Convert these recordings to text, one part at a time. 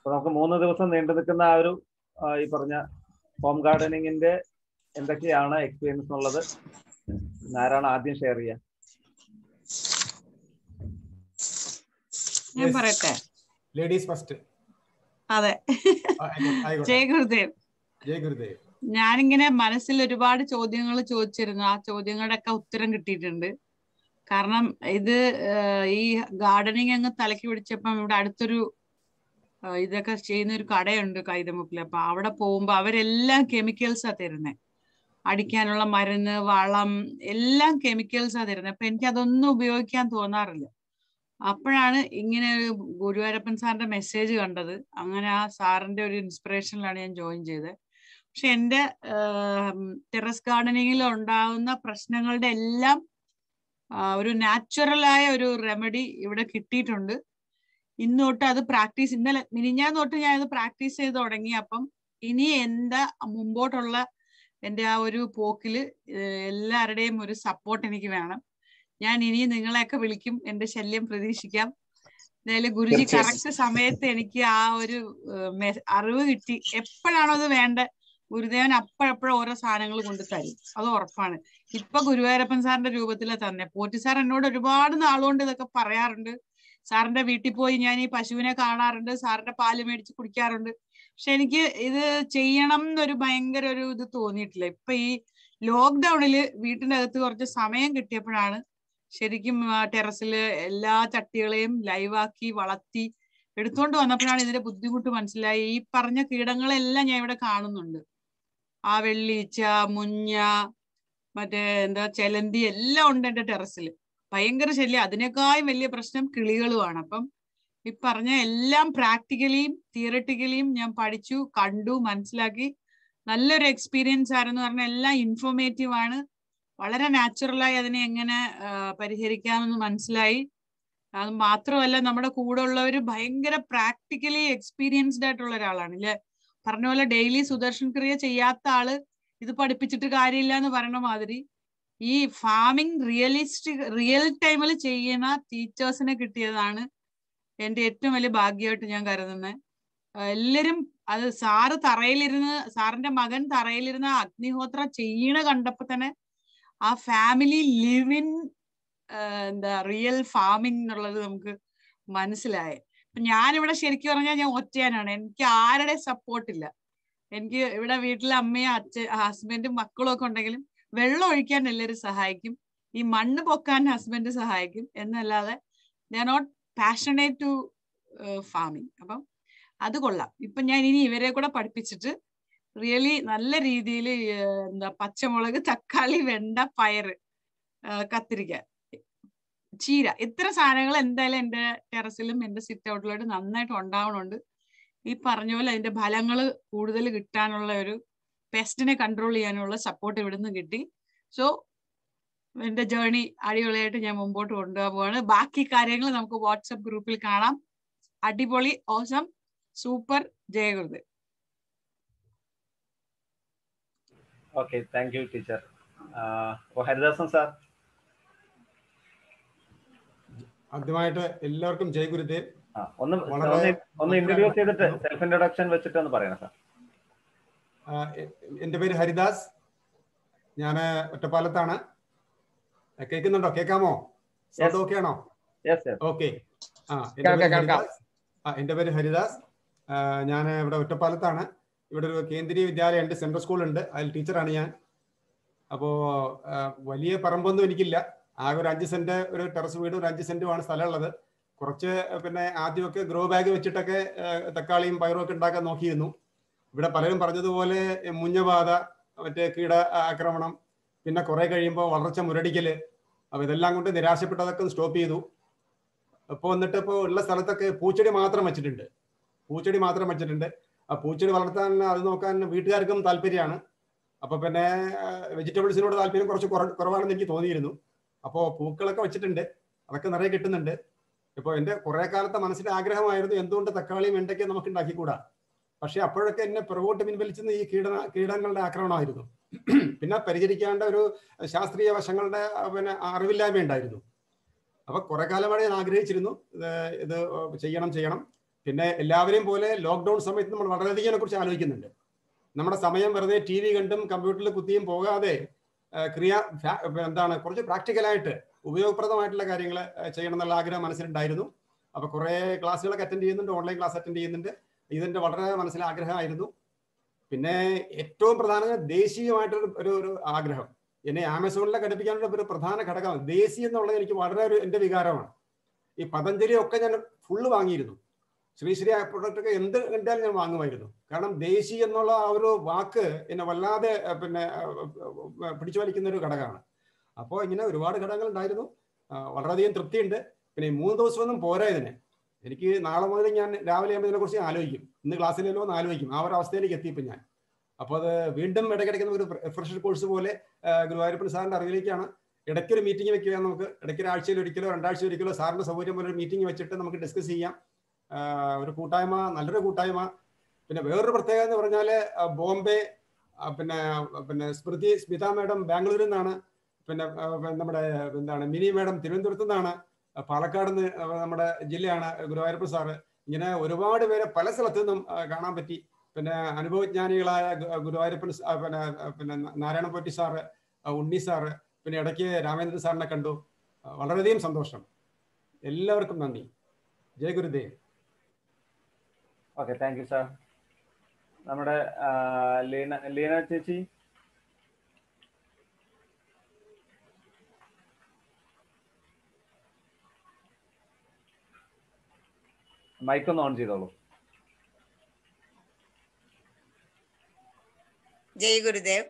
അപ്പൊ നമുക്ക് മൂന്ന് ദിവസം നീണ്ടു നിൽക്കുന്ന ആ ഒരു ആ, ഈ പറഞ്ഞ ഹോം ഗാർഡനിങ്ങിന്റെ എന്തൊക്കെയാണ് എക്സ്പീരിയൻസ് എന്നുള്ളത് ഇന്ന് ആരാണ് ആദ്യം ഷെയർ ചെയ്യുക ഞാൻ പറയട്ടെ ലേഡീസ് ഫസ്റ്റ് അതെ ജയ ഗുരുദേവ് ജയ് ഗുരുദേവ് ഞാനിങ്ങനെ മനസ്സിൽ ഒരുപാട് ചോദ്യങ്ങൾ ചോദിച്ചിരുന്നു ആ ചോദ്യങ്ങളുടെ ഒക്കെ ഉത്തരം കിട്ടിയിട്ടുണ്ട് കാരണം ഇത് ഏഹ്, ഈ ഗാർഡനിങ് അങ്ങ് തലക്ക് പിടിച്ചപ്പം ഇവിടെ അടുത്തൊരു ഏഹ്, ഇതൊക്കെ ചെയ്യുന്ന ഒരു കടയുണ്ട് കൈതമുക്കിൽ അപ്പൊ അവിടെ പോകുമ്പോ അവരെല്ലാം കെമിക്കൽസാ തരുന്നത് അടിക്കാനുള്ള മരുന്ന് വളം എല്ലാം കെമിക്കൽസാ തരുന്നത് അപ്പൊ എനിക്ക് അതൊന്നും ഉപയോഗിക്കാൻ തോന്നാറില്ല അപ്പോഴാണ് ഇങ്ങനെ ഒരു ഗുരുവായൂരപ്പൻ സാറിന്റെ മെസ്സേജ് കണ്ടത് അങ്ങനെ ആ സാറിന്റെ ഒരു ഇൻസ്പിറേഷനിലാണ് ഞാൻ ജോയിൻ ചെയ്തത് പക്ഷെ എൻ്റെ ടെറസ് ഗാർഡനിങ്ങിൽ ഉണ്ടാകുന്ന പ്രശ്നങ്ങളുടെ എല്ലാം ആ, ഒരു നാച്ചുറലായ ഒരു റെമഡി ഇവിടെ കിട്ടിയിട്ടുണ്ട് ഇന്ന് തൊട്ട് അത് പ്രാക്ടീസ് ഇന്നലെ മിനിഞ്ഞാൻ തൊട്ട് ഞാൻ അത് പ്രാക്ടീസ് ചെയ്ത് തുടങ്ങി അപ്പം ഇനി എന്താ മുമ്പോട്ടുള്ള എൻ്റെ ആ ഒരു പോക്കില് ഏഹ് എല്ലാവരുടെയും ഒരു സപ്പോർട്ട് എനിക്ക് വേണം ഞാൻ ഇനി നിങ്ങളെയൊക്കെ വിളിക്കും എൻ്റെ ശല്യം പ്രതീക്ഷിക്കാം എന്തായാലും ഗുരുജി തീർച്ചയായും. കറക്റ്റ് സമയത്ത് എനിക്ക് ആ ഒരു ഏഹ് മെ- അറിവ് കിട്ടി എപ്പോഴാണോ അത് വേണ്ട ഗുരുദേവൻ അപ്പോഴപ്പോഴും ഓരോ സാധനങ്ങൾ കൊണ്ട് തരും അത് ഉറപ്പാണ് ഇപ്പൊ ഗുരുവായൂരപ്പൻ സാറിന്റെ രൂപത്തിലാ തന്നെ പോറ്റി സാർ എന്നോട് ഒരുപാട് നാളുകൊണ്ട് ഇതൊക്കെ പറയാറുണ്ട് സാറിന്റെ വീട്ടിൽ പോയി ഞാൻ ഈ പശുവിനെ കാണാറുണ്ട് സാറിന്റെ പാല് മേടിച്ച് കുടിക്കാറുണ്ട് പക്ഷെ എനിക്ക് ഇത് ചെയ്യണം എന്നൊരു ഭയങ്കര ഒരു ഇത് തോന്നിയിട്ടില്ല ഇപ്പൊ ഈ ലോക്ക്ഡൌണില് വീട്ടിന്റെ അകത്ത് കുറച്ച് സമയം കിട്ടിയപ്പോഴാണ് ശരിക്കും ടെറസില് എല്ലാ ചട്ടികളെയും ലൈവാക്കി വളർത്തി എടുത്തുകൊണ്ട് വന്നപ്പോഴാണ് ഇതിന്റെ ബുദ്ധിമുട്ട് മനസ്സിലായി ഈ പറഞ്ഞ കീടങ്ങളെല്ലാം ഞാൻ ഇവിടെ കാണുന്നുണ്ട് ആ വെള്ളീച്ച മുഞ്ഞ മറ്റേ എന്താ ചെലന്തി എല്ലാം ഉണ്ട് എന്റെ ടെറസിൽ ഭയങ്കര ശല്യം അതിനേക്കാളും വലിയ പ്രശ്നം കിളികളുമാണ് അപ്പം ഈ പറഞ്ഞ എല്ലാം പ്രാക്ടിക്കലിയും തിയറട്ടിക്കലിയും ഞാൻ പഠിച്ചു കണ്ടു മനസ്സിലാക്കി നല്ലൊരു എക്സ്പീരിയൻസ് ആയിരുന്നു പറഞ്ഞാൽ എല്ലാം ഇൻഫോർമേറ്റീവ് ആണ് വളരെ നാച്ചുറലായി അതിനെ എങ്ങനെ ആ, പരിഹരിക്കാമെന്ന് മനസ്സിലായി അത് മാത്രമല്ല നമ്മുടെ കൂടെ ഉള്ളവർ ഭയങ്കര പ്രാക്ടിക്കലി എക്സ്പീരിയൻസ്ഡ് ആയിട്ടുള്ള ഒരാളാണ് ഇല്ലേ പറഞ്ഞ പോലെ ഡെയിലി സുദർശൻ ക്രിയ ചെയ്യാത്ത ആള് ഇത് പഠിപ്പിച്ചിട്ട് കാര്യമില്ല എന്ന് പറയണ മാതിരി ഈ ഫാമിംഗ് റിയലിസ്റ്റിക് റിയൽ ടൈമിൽ ചെയ്യുന്ന ടീച്ചേഴ്സിനെ കിട്ടിയതാണ് എന്റെ ഏറ്റവും വലിയ ഭാഗ്യമായിട്ട് ഞാൻ കരുതുന്നത് എല്ലാരും അത് സാറ് തറയിലിരുന്ന് സാറിന്റെ മകൻ തറയിലിരുന്ന് അഗ്നിഹോത്ര ചെയ്യണ കണ്ടപ്പോ തന്നെ ആ ഫാമിലി ലിവിൻ എന്താ റിയൽ ഫാമിംഗ് എന്നുള്ളത് നമുക്ക് മനസ്സിലായി അപ്പൊ ഞാനിവിടെ ശരിക്കും പറഞ്ഞാൽ ഞാൻ ഒറ്റയാനാണ് എനിക്ക് ആരുടെ സപ്പോർട്ട് ഇല്ല എനിക്ക് ഇവിടെ വീട്ടിലെ അമ്മയും അച്ഛൻ ഹസ്ബൻഡും മക്കളും ഒക്കെ ഉണ്ടെങ്കിലും വെള്ളം ഒഴിക്കാൻ എല്ലാവരും സഹായിക്കും ഈ മണ്ണ് പൊക്കാൻ ഹസ്ബൻഡ് സഹായിക്കും എന്നല്ലാതെ the not passionate to farming അപ്പം അത് കൊള്ളാം ഇപ്പൊ ഞാൻ ഇനി ഇവരെ കൂടെ പഠിപ്പിച്ചിട്ട് റിയലി നല്ല രീതിയിൽ എന്താ പച്ചമുളക് തക്കാളി വെണ്ട പയറ് ആ, കത്തിരിക്ക ചീര ഇത്ര സാധനങ്ങൾ എന്തായാലും എന്റെ ടെറസിലും എന്റെ സിറ്റ് ഔട്ടിലായിട്ട് നന്നായിട്ട് ഉണ്ടാവണുണ്ട് ഈ പറഞ്ഞ പോലെ അതിന്റെ ഫലങ്ങൾ കൂടുതൽ കിട്ടാനുള്ള ഒരു പെസ്റ്റിനെ കൺട്രോൾ ചെയ്യാനുള്ള സപ്പോർട്ട് ഇവിടുന്ന് കിട്ടി സോ എന്റെ ജേർണി അടിപൊളിയായിട്ട് ഞാൻ മുമ്പോട്ട് കൊണ്ടുപോകാൻ പോവാണ് ബാക്കി കാര്യങ്ങൾ നമുക്ക് വാട്സപ്പ് ഗ്രൂപ്പിൽ കാണാം അടിപൊളി awesome super Jaya Gurudev okay thank you teacher അപ്പോൾ ഹരിദാസൻ സാർ ആദ്യമായിട്ട് എല്ലാവർക്കും ജയ് ഗുരുദേവ് ആ ഒന്ന് വളരെ- ഒന്ന് ഒന്ന് ഇൻട്രൊഡ്യൂസ് ചെയ്തിട്ട് സെൽഫ് ഇൻട്രൊഡക്ഷൻ വെച്ചിട്ട് ഒന്ന് പറയണം സാർ ആ, എ- എൻ്റെ പേര് ഹരിദാസ് ഞാൻ ഒറ്റപ്പാലത്താണ് ആ, കേൾക്കുന്നുണ്ടോ കേൾക്കാമോ സൗണ്ട് Yes. ഓക്കെ ആണോ യെസ് യെസ് ഓക്കെ ആ എൻ്റെ കേൾക്കാം, പേര് കേൾക്കാം. ഹരിദാസ് ആ എൻ്റെ പേര് ഹരിദാസ് ഞാൻ ഇവിടെ ഒറ്റപ്പാലത്താണ് ഇവിടെ ഒരു കേന്ദ്രീയ വിദ്യാലയം ഉണ്ട് സെൻട്രൽ സ്കൂൾ ഉണ്ട് അതിൽ ടീച്ചറാണ് ഞാൻ അപ്പോൾ വലിയ പറമ്പൊന്നും എനിക്കില്ല ആകെ ഒരു അഞ്ച് സെന്റ് ഒരു ടെറസ് വീടും ഒരു അഞ്ച് സെന്റുമാണ് സ്ഥലമുള്ളത് കുറച്ച് പിന്നെ ആദ്യമൊക്കെ ഗ്രോ ബാഗ് വെച്ചിട്ടൊക്കെ ആ, തക്കാളിയും പയറും ഒക്കെ ഉണ്ടാക്കാൻ നോക്കിയിരുന്നു ഇവിടെ പലരും പറഞ്ഞതുപോലെ എ, മുഞ്ഞബാധ മറ്റേ കീട ആക്രമണം പിന്നെ കുറെ കഴിയുമ്പോൾ വളർച്ച മുരടിക്കല് അപ്പൊ ഇതെല്ലാം കൊണ്ട് നിരാശപ്പെട്ടതൊക്കെ സ്റ്റോപ്പ് ചെയ്തു ഇപ്പോൾ വന്നിട്ട് ഇപ്പോൾ ഉള്ള സ്ഥലത്തൊക്കെ പൂച്ചെടി മാത്രം വെച്ചിട്ടുണ്ട് പൂച്ചെടി മാത്രം വെച്ചിട്ടുണ്ട് ആ പൂച്ചെടി വളർത്താൻ അത് നോക്കാൻ വീട്ടുകാർക്കും താല്പര്യമാണ് അപ്പൊ പിന്നെ വെജിറ്റബിൾസിനോട് താല്പര്യം കുറച്ച് കുറ- കുറവാണെന്ന് എനിക്ക് തോന്നിയിരുന്നു അപ്പോൾ പൂക്കളൊക്കെ വെച്ചിട്ടുണ്ട് അതൊക്കെ നിറയെ കിട്ടുന്നുണ്ട് ഇപ്പോൾ എൻ്റെ കുറെ കാലത്തെ മനസ്സിന്റെ ആഗ്രഹമായിരുന്നു എന്തുകൊണ്ട് തക്കാളിയും വെണ്ടയ്ക്കും നമുക്ക് ഉണ്ടാക്കിക്കൂടാ പക്ഷെ അപ്പോഴൊക്കെ എന്നെ പുറകോട്ട് പിൻവലിച്ചത് ഈ കീട കീടങ്ങളുടെ ആക്രമണമായിരുന്നു പിന്നെ പരിചരിക്കേണ്ട ഒരു ശാസ്ത്രീയ വശങ്ങളുടെ ആ, പിന്നെ അറിവില്ലായ്മ ഉണ്ടായിരുന്നു അപ്പൊ കുറെ കാലമായി ഞാൻ ആഗ്രഹിച്ചിരുന്നു ഇത് ഇത് ചെയ്യണം ചെയ്യണം പിന്നെ എല്ലാവരെയും പോലെ ലോക്ക്ഡൌൺ സമയത്ത് നമ്മൾ വളരെയധികം ഇതിനെ കുറിച്ച് ആലോചിക്കുന്നുണ്ട് നമ്മുടെ സമയം വെറുതെ ടി വി കണ്ടും കമ്പ്യൂട്ടറിൽ കുത്തിയും പോകാതെ ആ, ക്രിയ ഫാ- എന്താണ് കുറച്ച് പ്രാക്ടിക്കലായിട്ട് ഉപയോഗപ്രദമായിട്ടുള്ള കാര്യങ്ങൾ ചെയ്യണം എന്നുള്ള ആഗ്രഹം മനസ്സിലുണ്ടായിരുന്നു അപ്പൊ കുറെ ക്ലാസ്സുകളൊക്കെ അറ്റൻഡ് ചെയ്യുന്നുണ്ട് ഓൺലൈൻ ക്ലാസ് അറ്റൻഡ് ചെയ്യുന്നുണ്ട് ഇതിന്റെ വളരെ മനസ്സിൽ ആഗ്രഹമായിരുന്നു പിന്നെ ഏറ്റവും പ്രധാന ദേശീയമായിട്ടൊരു ഒരു ഒരു ആഗ്രഹം എന്നെ ആമസോണിലെ ഘടിപ്പിക്കാനുള്ള ഒരു പ്രധാന ഘടകമാണ് ദേശീയം എന്നുള്ളത് എനിക്ക് വളരെ ഒരു എന്റെ വികാരമാണ് ഈ പതഞ്ജലി ഒക്കെ ഞാൻ ഫുള്ള് വാങ്ങിയിരുന്നു ശ്രീ ശ്രീ പ്രൊഡക്റ്റ് ഒക്കെ എന്ത് കണ്ടാലും ഞാൻ വാങ്ങുമായിരുന്നു കാരണം ദേശി എന്നുള്ള ആ ഒരു വാക്ക് എന്നെ വല്ലാതെ അഹ് പിന്നെ അഹ് അഹ് പിടിച്ചു വലിക്കുന്ന ഒരു ഘടകമാണ് അപ്പോൾ ഇങ്ങനെ ഒരുപാട് ഘടകങ്ങൾ ഉണ്ടായിരുന്നു ആ, വളരെയധികം തൃപ്തിയുണ്ട് പിന്നെ ഈ മൂന്ന് ദിവസമൊന്നും പോരാ ഇതിന് എനിക്ക് നാളെ മുതൽ ഞാൻ രാവിലെ ആകുമ്പോൾ ഇതിനെ കുറിച്ച് ആലോചിക്കും ഇന്ന് ക്ലാസ്സിലല്ലോ എന്ന് ആലോചിക്കും ആ ഒരു അവസ്ഥയിലേക്ക് എത്തിയപ്പോൾ ഞാൻ അപ്പോൾ അത് വീണ്ടും ഇടയ്ക്കിടയ്ക്ക് ഒരു റിഫ്രഷർ കോഴ്സ് പോലെ ആ, ഗുരുവായൂരപ്പൻ സാറിന്റെ അറിവിലേക്കാണ് ഇടയ്ക്കൊരു മീറ്റിംഗ് വെക്കുക നമുക്ക് ഇടയ്ക്ക് ഒരു ആഴ്ചയിൽ ഒരിക്കലോ രണ്ടാഴ്ച ഒരിക്കലോ സാറിന്റെ സൗകര്യം പോലെ ഒരു മീറ്റിംഗ് വെച്ചിട്ട് നമുക്ക് ഡിസ്കസ് ചെയ്യാം ആ, ഒരു കൂട്ടായ്മ നല്ലൊരു കൂട്ടായ്മ പിന്നെ വേറൊരു പ്രത്യേകത എന്ന് പറഞ്ഞാൽ ബോംബെ ആ, പിന്നെ പിന്നെ സ്മൃതി സ്മിത മാഡം ബാംഗ്ലൂരിൽ നിന്നാണ് പിന്നെ ആ, നമ്മുടെ എന്താണ് മിനി മാഡം തിരുവനന്തപുരത്ത് നിന്നാണ് പാലക്കാട് നിന്ന് നമ്മുടെ ജില്ലയാണ് ഗുരുവായൂരപ്പൻ സാറ് ഇങ്ങനെ ഒരുപാട് പേരെ പല സ്ഥലത്തു നിന്നും ആ, കാണാൻ പറ്റി പിന്നെ അനുഭവജ്ഞാനികളായ ഗു- ഗുരുവായൂരപ്പൻ സ- ആ, പിന്നെ ആ, പിന്നെ നാരായണ പോറ്റി സാറ് ആ, ഉണ്ണി സാറ് പിന്നെ ഇടയ്ക്ക് രാമേന്ദ്രൻ സാറിനെ കണ്ടു ആ, വളരെയധികം സന്തോഷം എല്ലാവർക്കും നന്ദി Jaya Gurudev okay thank you sir നമ്മുടെ ആ, ലീന ലീന ചേച്ചി മൈക്കൊന്ന് ഓൺ ചെയ്തോളൂ ജയ് ഗുരുദേവ്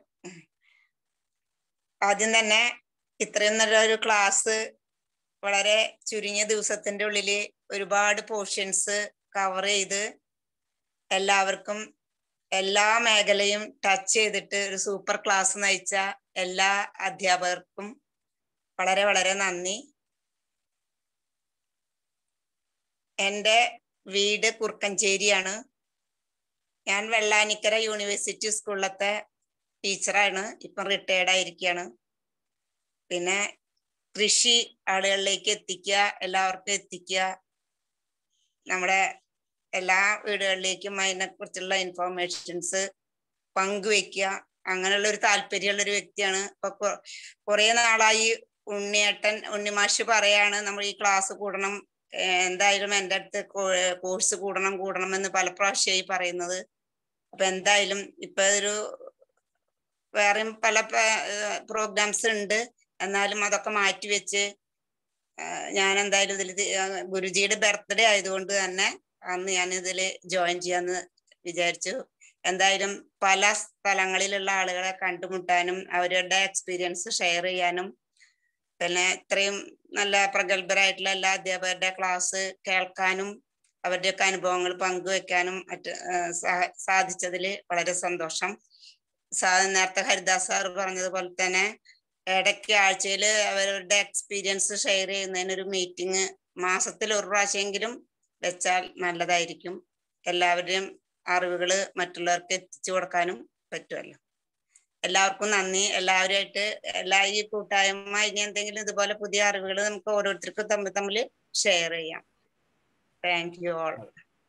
ആദ്യം തന്നെ ഇത്രയും നല്ലൊരു ക്ലാസ് വളരെ ചുരുങ്ങിയ ദിവസത്തിന്റെ ഉള്ളില് ഒരുപാട് പോർഷൻസ് കവർ ചെയ്ത് എല്ലാവർക്കും എല്ലാ മേഖലയും ടച്ച് ചെയ്തിട്ട് ഒരു സൂപ്പർ ക്ലാസ് നയിച്ച എല്ലാ അധ്യാപകർക്കും വളരെ വളരെ നന്ദി എൻ്റെ വീട് കുറുക്കഞ്ചേരിയാണ് ഞാൻ വെള്ളാനിക്കര യൂണിവേഴ്സിറ്റി സ്കൂളിലത്തെ ടീച്ചറാണ് ഇപ്പം റിട്ടയർഡ് ആയിരിക്കുകയാണ് പിന്നെ കൃഷി ആളുകളിലേക്ക് എത്തിക്കുക എല്ലാവർക്കും എത്തിക്കുക നമ്മുടെ എല്ലാ വീടുകളിലേക്കും അതിനെ കുറിച്ചുള്ള ഇൻഫോർമേഷൻസ് പങ്കുവെക്കുക അങ്ങനെയുള്ള ഒരു താല്പര്യമുള്ള ഒരു വ്യക്തിയാണ് ഇപ്പൊ കൊ- കുറെ നാളായി ഉണ്ണിയേട്ടൻ ഉണ്ണിമാഷ് പറയാണ് നമ്മൾ ഈ ക്ലാസ് കൂടണം ഏഹ് എന്തായാലും എൻ്റെ അടുത്ത് കോഴ്സ് കൂടണം കൂടണം എന്ന് പല പ്രാവശ്യമായി പറയുന്നത് അപ്പൊ എന്തായാലും ഇപ്പൊ ഒരു വേറെയും പല പ്രോഗ്രാംസ് ഉണ്ട് എന്നാലും അതൊക്കെ മാറ്റി വെച്ച് ആഹ് ഞാൻ എന്തായാലും ഇതിൽ ഗുരുജിയുടെ ബർത്ത്ഡേ ആയതുകൊണ്ട് തന്നെ അന്ന് ഞാൻ ഇതിൽ ജോയിൻ ചെയ്യാന്ന് വിചാരിച്ചു എന്തായാലും പല സ്ഥലങ്ങളിലുള്ള ആളുകളെ കണ്ടുമുട്ടാനും അവരുടെ എക്സ്പീരിയൻസ് ഷെയർ ചെയ്യാനും പിന്നെ ഇത്രയും നല്ല പ്രഗത്ഭരായിട്ടുള്ള എല്ലാ അധ്യാപകരുടെ ക്ലാസ് കേൾക്കാനും അവരുടെയൊക്കെ അനുഭവങ്ങൾ പങ്കുവെക്കാനും മറ്റ് ആഹ് സാ- സാധിച്ചതിൽ വളരെ സന്തോഷം സാ നേരത്തെ ഹരിദാസ് സാർ പറഞ്ഞതുപോലെ തന്നെ ഇടയ്ക്ക് ആഴ്ചയിൽ അവരുടെ എക്സ്പീരിയൻസ് ഷെയർ ചെയ്യുന്നതിന് ഒരു മീറ്റിംഗ് മാസത്തിൽ ഒരു പ്രാവശ്യമെങ്കിലും വെച്ചാൽ നല്ലതായിരിക്കും എല്ലാവരുടെയും അറിവുകൾ മറ്റുള്ളവർക്ക് എത്തിച്ചു കൊടുക്കാനും പറ്റുമല്ലോ എല്ലാവർക്കും നന്ദി എല്ലാവരുമായിട്ട് എല്ലാ ഈ കൂട്ടായ്മ ഇനി എന്തെങ്കിലും ഇതുപോലെ പുതിയ അറിവുകൾ നമുക്ക് ഓരോരുത്തർക്കും തമ്മിൽ തമ്മിൽ ഷെയർ ചെയ്യാം thank you all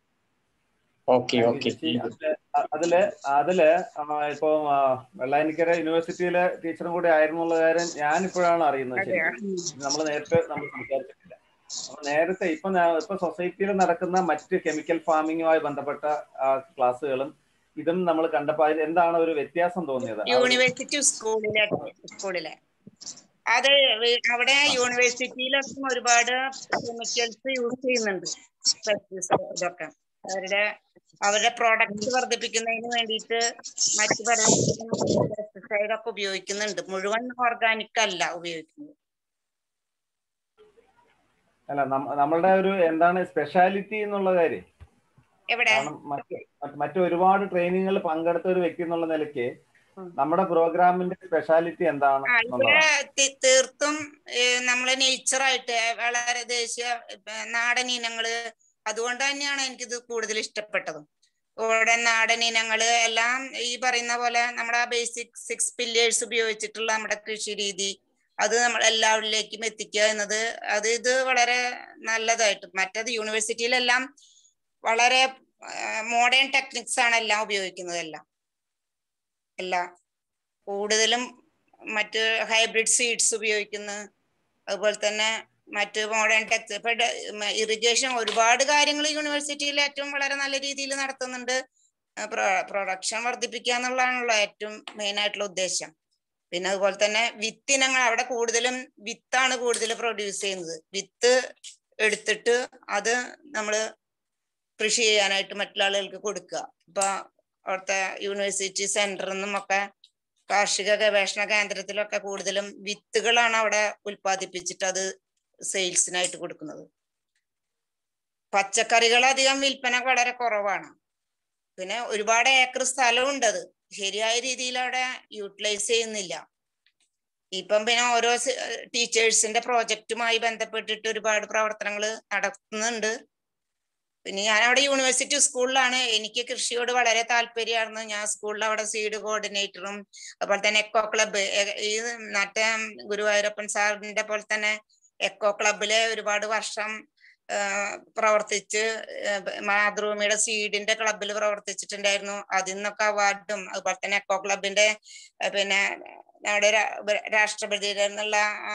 okay Thank you, okay ചേച്ചി. അതില് അതില് അതില് ആ, ഇപ്പൊ ആ, വെള്ളാനിക്കര യൂണിവേഴ്സിറ്റിയിലെ ടീച്ചറും കൂടി ആയിരുന്നുള്ള കാര്യം ഞാൻ ഇപ്പോഴാണ് അറിയുന്നത് അതെയോ? ശരിക്കും നമ്മൾ നേരത്തെ നമ്മൾ സംസാരിച്ചിട്ടില്ല അപ്പൊ നേരത്തെ ഇപ്പൊ ഞാൻ- ഇപ്പൊ സൊസൈറ്റിയിൽ നടക്കുന്ന മറ്റ് കെമിക്കൽ ഫാമിങ്ങുമായി ബന്ധപ്പെട്ട ആ, ക്ലാസ്സുകളും ഇതും നമ്മൾ കണ്ടപ്പോ അതിൽ എന്താണ് ഒരു വ്യത്യാസം തോന്നിയത് ആ ഒരു- യൂണിവേഴ്സിറ്റി സ്കൂളിലെ സ്കൂളിലെ അത് വി- അവിടെ യൂണിവേഴ്സിറ്റിയിലൊക്കെ ഒരുപാട് കെമിക്കൽസ് യൂസ് ചെയ്യുന്നുണ്ട് പെസ്റ്റിസൈഡ് ഇതൊക്കെ അവരുടെ അവരുടെ പ്രോഡക്റ്റ് വർദ്ധിപ്പിക്കുന്നതിന് വേണ്ടിയിട്ട് മറ്റു പല പെസ്റ്റിസൈഡ് ഒക്കെ ഉപയോഗിക്കുന്നുണ്ട് മുഴുവൻ ഓർഗാനിക് അല്ല ഉപയോഗിക്കുന്നത് അല്ല നമ്മ- നമ്മളുടെ ഒരു എന്താണ് സ്പെഷ്യാലിറ്റി എന്നുള്ള കാര്യം എവിടെ കാരണം മറ്റ് മറ്റ് മറ്റ് ഒരുപാട് ട്രെയിനിങ്ങുകളിൽ പങ്കെടുത്ത ഒരു വ്യക്തി എന്നുള്ള നിലയ്ക്ക് ഉം. നമ്മുടെ പ്രോഗ്രാമിന്റെ സ്പെഷ്യാലിറ്റി എന്താണ് ആ, ഇവിടെ എന്നുള്ളതാണ് തി- തീർത്തും ഏഹ്, നമ്മളെ നേച്ചറായിട്ട് വളരെ ദേശീയ ഏഹ്, നാടൻ ഇനങ്ങള് അതുകൊണ്ട് തന്നെയാണ് എനിക്കിത് കൂടുതൽ ഇഷ്ടപ്പെട്ടതും ഇവിടെ നാടൻ ഇനങ്ങള് എല്ലാം ഈ പറയുന്ന പോലെ നമ്മുടെ ബേസിക് സിക്സ് പില്ലേഴ്സ് ഉപയോഗിച്ചിട്ടുള്ള നമ്മുടെ കൃഷി രീതി അത് നമ്മൾ എല്ലാവരിലേക്കും എത്തിക്കുക എന്നത് അത് ഇത് വളരെ നല്ലതായിട്ട് മറ്റത് യൂണിവേഴ്സിറ്റിയിലെല്ലാം വളരെ മോഡേൺ ടെക്നിക്സ് ആണ് എല്ലാം ഉപയോഗിക്കുന്നത് എല്ലാം എല്ലാം കൂടുതലും മറ്റ് ഹൈബ്രിഡ് സീഡ്സ് ഉപയോഗിക്കുന്നു അതുപോലെ തന്നെ മറ്റ് മോഡേൺ ടെക്സ് ഇപ്പൊ ഇറിഗേഷൻ ഒരുപാട് കാര്യങ്ങൾ യൂണിവേഴ്സിറ്റിയിൽ ഏറ്റവും വളരെ നല്ല രീതിയിൽ നടത്തുന്നുണ്ട് പ്രൊഡക്ഷൻ വർദ്ധിപ്പിക്കുക എന്നുള്ളതാണല്ലോ ഏറ്റവും മെയിൻ ആയിട്ടുള്ള ഉദ്ദേശം പിന്നെ അതുപോലെ തന്നെ വിത്തിനങ്ങൾ അവിടെ കൂടുതലും വിത്താണ് കൂടുതൽ പ്രൊഡ്യൂസ് ചെയ്യുന്നത് വിത്ത് എടുത്തിട്ട് അത് നമ്മൾ കൃഷി ചെയ്യാനായിട്ട് മറ്റുള്ള ആളുകൾക്ക് കൊടുക്കുക ഇപ്പൊ അവിടുത്തെ യൂണിവേഴ്സിറ്റി സെന്ററിൽ നിന്നും ഒക്കെ കാർഷിക ഗവേഷണ കേന്ദ്രത്തിലൊക്കെ കൂടുതലും വിത്തുകളാണ് അവിടെ ഉൽപ്പാദിപ്പിച്ചിട്ട് അത് സെയിൽസിനായിട്ട് കൊടുക്കുന്നത് പച്ചക്കറികൾ അധികം വിൽപ്പന വളരെ കുറവാണ് പിന്നെ ഒരുപാട് ഏക്കർ സ്ഥലമുണ്ട് അത് ശരിയായ രീതിയിൽ അവിടെ യൂട്ടിലൈസ് ചെയ്യുന്നില്ല ഇപ്പം പിന്നെ ഓരോ ടീച്ചേഴ്സിന്റെ പ്രോജക്റ്റുമായി ബന്ധപ്പെട്ടിട്ട് ഒരുപാട് പ്രവർത്തനങ്ങൾ നടത്തുന്നുണ്ട് പിന്നെ ഞാൻ അവിടെ യൂണിവേഴ്സിറ്റി സ്കൂളിലാണ് എനിക്ക് കൃഷിയോട് വളരെ താല്പര്യമായിരുന്നു ഞാൻ സ്കൂളിൽ അവിടെ സീഡ് കോർഡിനേറ്ററും അതുപോലെ തന്നെ എക്കോ ക്ലബ്ബ് ഈ നാട്ടെ ഗുരുവായൂരപ്പൻ സാറിന്റെ പോലെ തന്നെ എക്കോ ക്ലബിലെ ഒരുപാട് വർഷം പ്രവർത്തിച്ച് മാതൃഭൂമിയുടെ സീഡിന്റെ ക്ലബിൽ പ്രവർത്തിച്ചിട്ടുണ്ടായിരുന്നു അതിൽ നിന്നൊക്കെ അവാർഡും അതുപോലെ തന്നെ എക്കോ ക്ലബിന്റെ പിന്നെ നമ്മുടെ രാഷ്ട്രപതിയുടെ നിന്നുള്ള ആ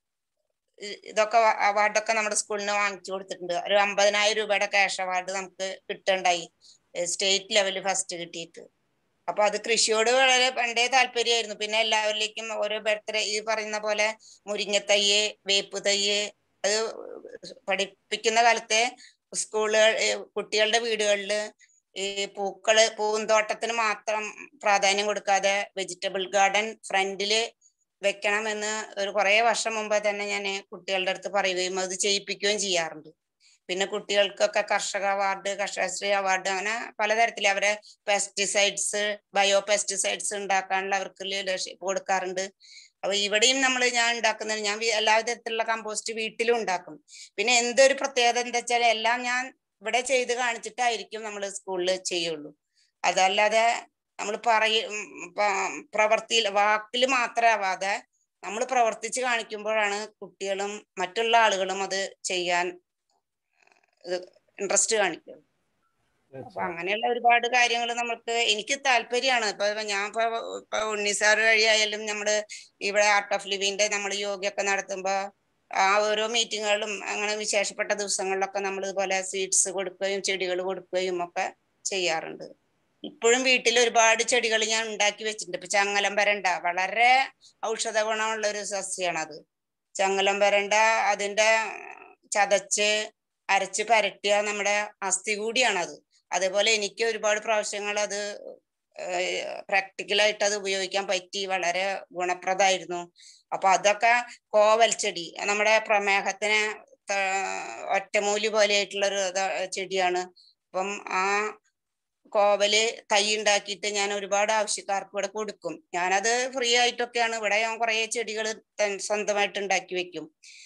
ഇതൊക്കെ അവാർഡൊക്കെ നമ്മുടെ സ്കൂളിന് വാങ്ങിച്ചു കൊടുത്തിട്ടുണ്ട് ഒരു അമ്പതിനായിരം രൂപയുടെ ക്യാഷ് അവാർഡ് നമുക്ക് കിട്ടണ്ടായി സ്റ്റേറ്റ് ലെവലിൽ ഫസ്റ്റ് കിട്ടിയിട്ട് അപ്പൊ അത് കൃഷിയോട് വളരെ പണ്ടേ താല്പര്യമായിരുന്നു പിന്നെ എല്ലാവരിലേക്കും ഓരോ ബർത്ത്ഡേ ഈ പറയുന്ന പോലെ മുരിങ്ങത്തയ്യ് വേപ്പ് തയ്യ് അത് പഠിപ്പിക്കുന്ന കാലത്തെ സ്കൂളുകൾ കുട്ടികളുടെ വീടുകളിൽ ഈ പൂക്കള് പൂന്തോട്ടത്തിന് മാത്രം പ്രാധാന്യം കൊടുക്കാതെ വെജിറ്റബിൾ ഗാർഡൻ ഫ്രണ്ടില് വെക്കണമെന്ന് ഒരു കുറെ വർഷം മുമ്പേ തന്നെ ഞാൻ കുട്ടികളുടെ അടുത്ത് പറയുകയും അത് ചെയ്യിപ്പിക്കുകയും ചെയ്യാറുണ്ട് പിന്നെ കുട്ടികൾക്കൊക്കെ കർഷക അവാർഡ് കർഷകശ്രീ അവാർഡ് അങ്ങനെ പലതരത്തിൽ അവരെ പെസ്റ്റിസൈഡ്സ് ബയോ പെസ്റ്റിസൈഡ്സ് ഉണ്ടാക്കാനുള്ള അവർക്ക് ലീഡർഷിപ്പ് കൊടുക്കാറുണ്ട് അപ്പൊ ഇവിടെയും നമ്മൾ ഞാൻ ഉണ്ടാക്കുന്നത് ഞാൻ എല്ലാ വിധത്തിലുള്ള കമ്പോസ്റ്റ് വീട്ടിലും ഉണ്ടാക്കും പിന്നെ എന്തൊരു പ്രത്യേകത എന്താ വെച്ചാൽ എല്ലാം ഞാൻ ഇവിടെ ചെയ്ത് കാണിച്ചിട്ടായിരിക്കും നമ്മൾ സ്കൂളിൽ ചെയ്യുള്ളൂ അതല്ലാതെ നമ്മൾ പറയും പ്രവർത്തിയിൽ വാക്കിൽ മാത്രമാവാതെ നമ്മൾ പ്രവർത്തിച്ച് കാണിക്കുമ്പോഴാണ് കുട്ടികളും മറ്റുള്ള ആളുകളും അത് ചെയ്യാൻ ഇൻട്രസ്റ്റ് കാണിക്കുന്നത് അപ്പൊ അങ്ങനെയുള്ള ഒരുപാട് കാര്യങ്ങൾ നമുക്ക് എനിക്ക് താല്പര്യമാണ് ഇപ്പൊ ഞാൻ ഇപ്പൊ ഇപ്പൊ ഉണ്ണിസാർ വഴിയായാലും നമ്മള് ഇവിടെ ആർട്ട് ഓഫ് ലിവിന്റെ നമ്മൾ യോഗയൊക്കെ നടത്തുമ്പോ ആ ഓരോ മീറ്റിങ്ങുകളിലും അങ്ങനെ വിശേഷപ്പെട്ട ദിവസങ്ങളിലൊക്കെ നമ്മൾ ഇതുപോലെ സ്വീറ്റ്സ് കൊടുക്കുകയും ചെടികൾ കൊടുക്കുകയും ഒക്കെ ചെയ്യാറുണ്ട് ഇപ്പോഴും വീട്ടിൽ ഒരുപാട് ചെടികൾ ഞാൻ ഉണ്ടാക്കി വെച്ചിട്ടുണ്ട് ഇപ്പൊ ചങ്ങലം വരണ്ട വളരെ ഔഷധ ഗുണമുള്ള ഒരു സസ്യമാണ് അത് ചങ്ങലം വരണ്ട അതിന്റെ ചതച്ച് അരച്ച് പരട്ടിയ നമ്മുടെ അസ്ഥി കൂടിയാണ് അത് അതേപോലെ എനിക്ക് ഒരുപാട് പ്രാവശ്യങ്ങൾ അത് പ്രാക്ടിക്കലായിട്ട് അത് ഉപയോഗിക്കാൻ പറ്റി വളരെ ഗുണപ്രദമായിരുന്നു അപ്പൊ അതൊക്കെ കോവൽ ചെടി നമ്മുടെ പ്രമേഹത്തിന് ഒറ്റമൂലി പോലെയായിട്ടുള്ളൊരു ചെടിയാണ് അപ്പം ആ കോവല് തൈ ഉണ്ടാക്കിയിട്ട് ഞാൻ ഒരുപാട് ആവശ്യക്കാർക്ക് ഇവിടെ കൊടുക്കും ഞാനത് ഫ്രീ ആയിട്ടൊക്കെയാണ് ഇവിടെ ഞാൻ കുറെ ചെടികൾ സ്വന്തമായിട്ട് ഉണ്ടാക്കി വെക്കും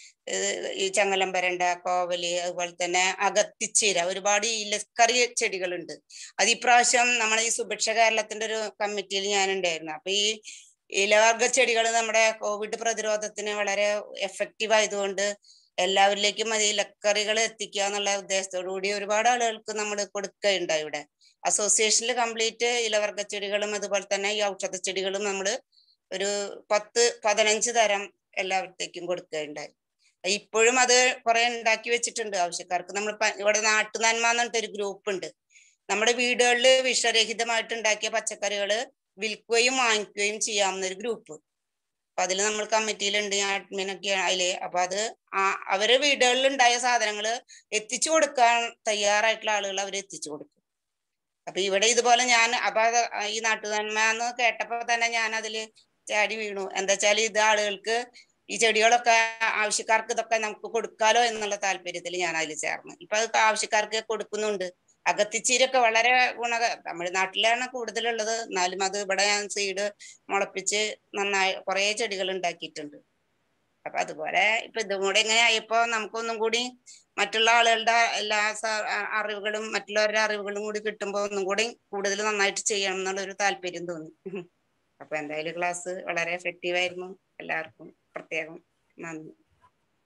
ഈ ചങ്ങലം വരണ്ട കോവല് അതുപോലെ തന്നെ അകത്തിച്ചീര ഒരുപാട് ഇലക്കറി ചെടികളുണ്ട് അത് ഇപ്രാവശ്യം നമ്മളെ ഈ സുഭിക്ഷ കേരളത്തിന്റെ ഒരു കമ്മിറ്റിയിൽ ഞാൻ ഉണ്ടായിരുന്നു അപ്പൊ ഈ ഇലവർഗ ചെടികൾ നമ്മുടെ കോവിഡ് പ്രതിരോധത്തിന് വളരെ എഫക്റ്റീവ് ആയതുകൊണ്ട് എല്ലാവരിലേക്കും അത് ഇലക്കറികൾ എത്തിക്കുക എന്നുള്ള ഉദ്ദേശത്തോടു കൂടി ഒരുപാട് ആളുകൾക്ക് നമ്മൾ കൊടുക്കുകയുണ്ടായി ഇവിടെ അസോസിയേഷനിൽ കംപ്ലീറ്റ് ഇലവർഗ ചെടികളും അതുപോലെ തന്നെ ഈ ഔഷധ ചെടികളും നമ്മൾ ഒരു പത്ത് പതിനഞ്ച് തരം എല്ലാവരത്തേക്കും കൊടുക്കുകയുണ്ടായി ഇപ്പോഴും അത് കുറെ ഉണ്ടാക്കി വെച്ചിട്ടുണ്ട് ആവശ്യക്കാർക്ക് നമ്മൾ ഇവിടെ നാട്ടുനന്മ എന്ന് പറഞ്ഞിട്ട് ഒരു ഗ്രൂപ്പ് ഉണ്ട് നമ്മുടെ വീടുകളിൽ വിഷരഹിതമായിട്ട് ഉണ്ടാക്കിയ പച്ചക്കറികൾ വിൽക്കുകയും വാങ്ങിക്കുകയും ചെയ്യാവുന്ന ഒരു ഗ്രൂപ്പ് അപ്പൊ അതിൽ നമ്മൾ കമ്മിറ്റിയിലുണ്ട് ഞാൻ അഡ്മിനൊക്കെ അതില് അപ്പൊ അത് ആ അവരെ വീടുകളിൽ ഉണ്ടായ സാധനങ്ങൾ എത്തിച്ചു കൊടുക്കാൻ തയ്യാറായിട്ടുള്ള ആളുകൾ അവർ എത്തിച്ചു കൊടുക്കും അപ്പൊ ഇവിടെ ഇതുപോലെ ഞാൻ അപ്പൊ അത് ഈ നാട്ടുനന്മ എന്ന് കേട്ടപ്പോ തന്നെ ഞാൻ അതില് ചാടി വീണു എന്താ വെച്ചാൽ ഇത് ആളുകൾക്ക് ഈ ചെടികളൊക്കെ ആവശ്യക്കാർക്ക് ഇതൊക്കെ നമുക്ക് കൊടുക്കാലോ എന്നുള്ള താല്പര്യത്തിൽ ഞാൻ അതിൽ ചേർന്നു ഇപ്പൊ അത് ആവശ്യക്കാർക്ക് കൊടുക്കുന്നുണ്ട് അകത്തിച്ചീരൊക്കെ വളരെ ഗുണ നമ്മുടെ നാട്ടിലാണ് കൂടുതലുള്ളത് എന്നാലും അത് ഇവിടെ ഞാൻ സീഡ് മുളപ്പിച്ച് നന്നായി കുറെ ചെടികൾ ഉണ്ടാക്കിയിട്ടുണ്ട് അപ്പൊ അതുപോലെ ഇപ്പൊ ഇതും കൂടെ ഇങ്ങനെ ആയപ്പോ നമുക്കൊന്നും കൂടി മറ്റുള്ള ആളുകളുടെ എല്ലാ അറിവുകളും മറ്റുള്ളവരുടെ അറിവുകളും കൂടി കിട്ടുമ്പോൾ ഒന്നും കൂടി കൂടുതൽ നന്നായിട്ട് ചെയ്യണം എന്നുള്ള ഒരു താല്പര്യം തോന്നി അപ്പൊ എന്തായാലും ക്ലാസ് വളരെ എഫക്റ്റീവ് ആയിരുന്നു എല്ലാവർക്കും പ്രത്യേകം നന്ദി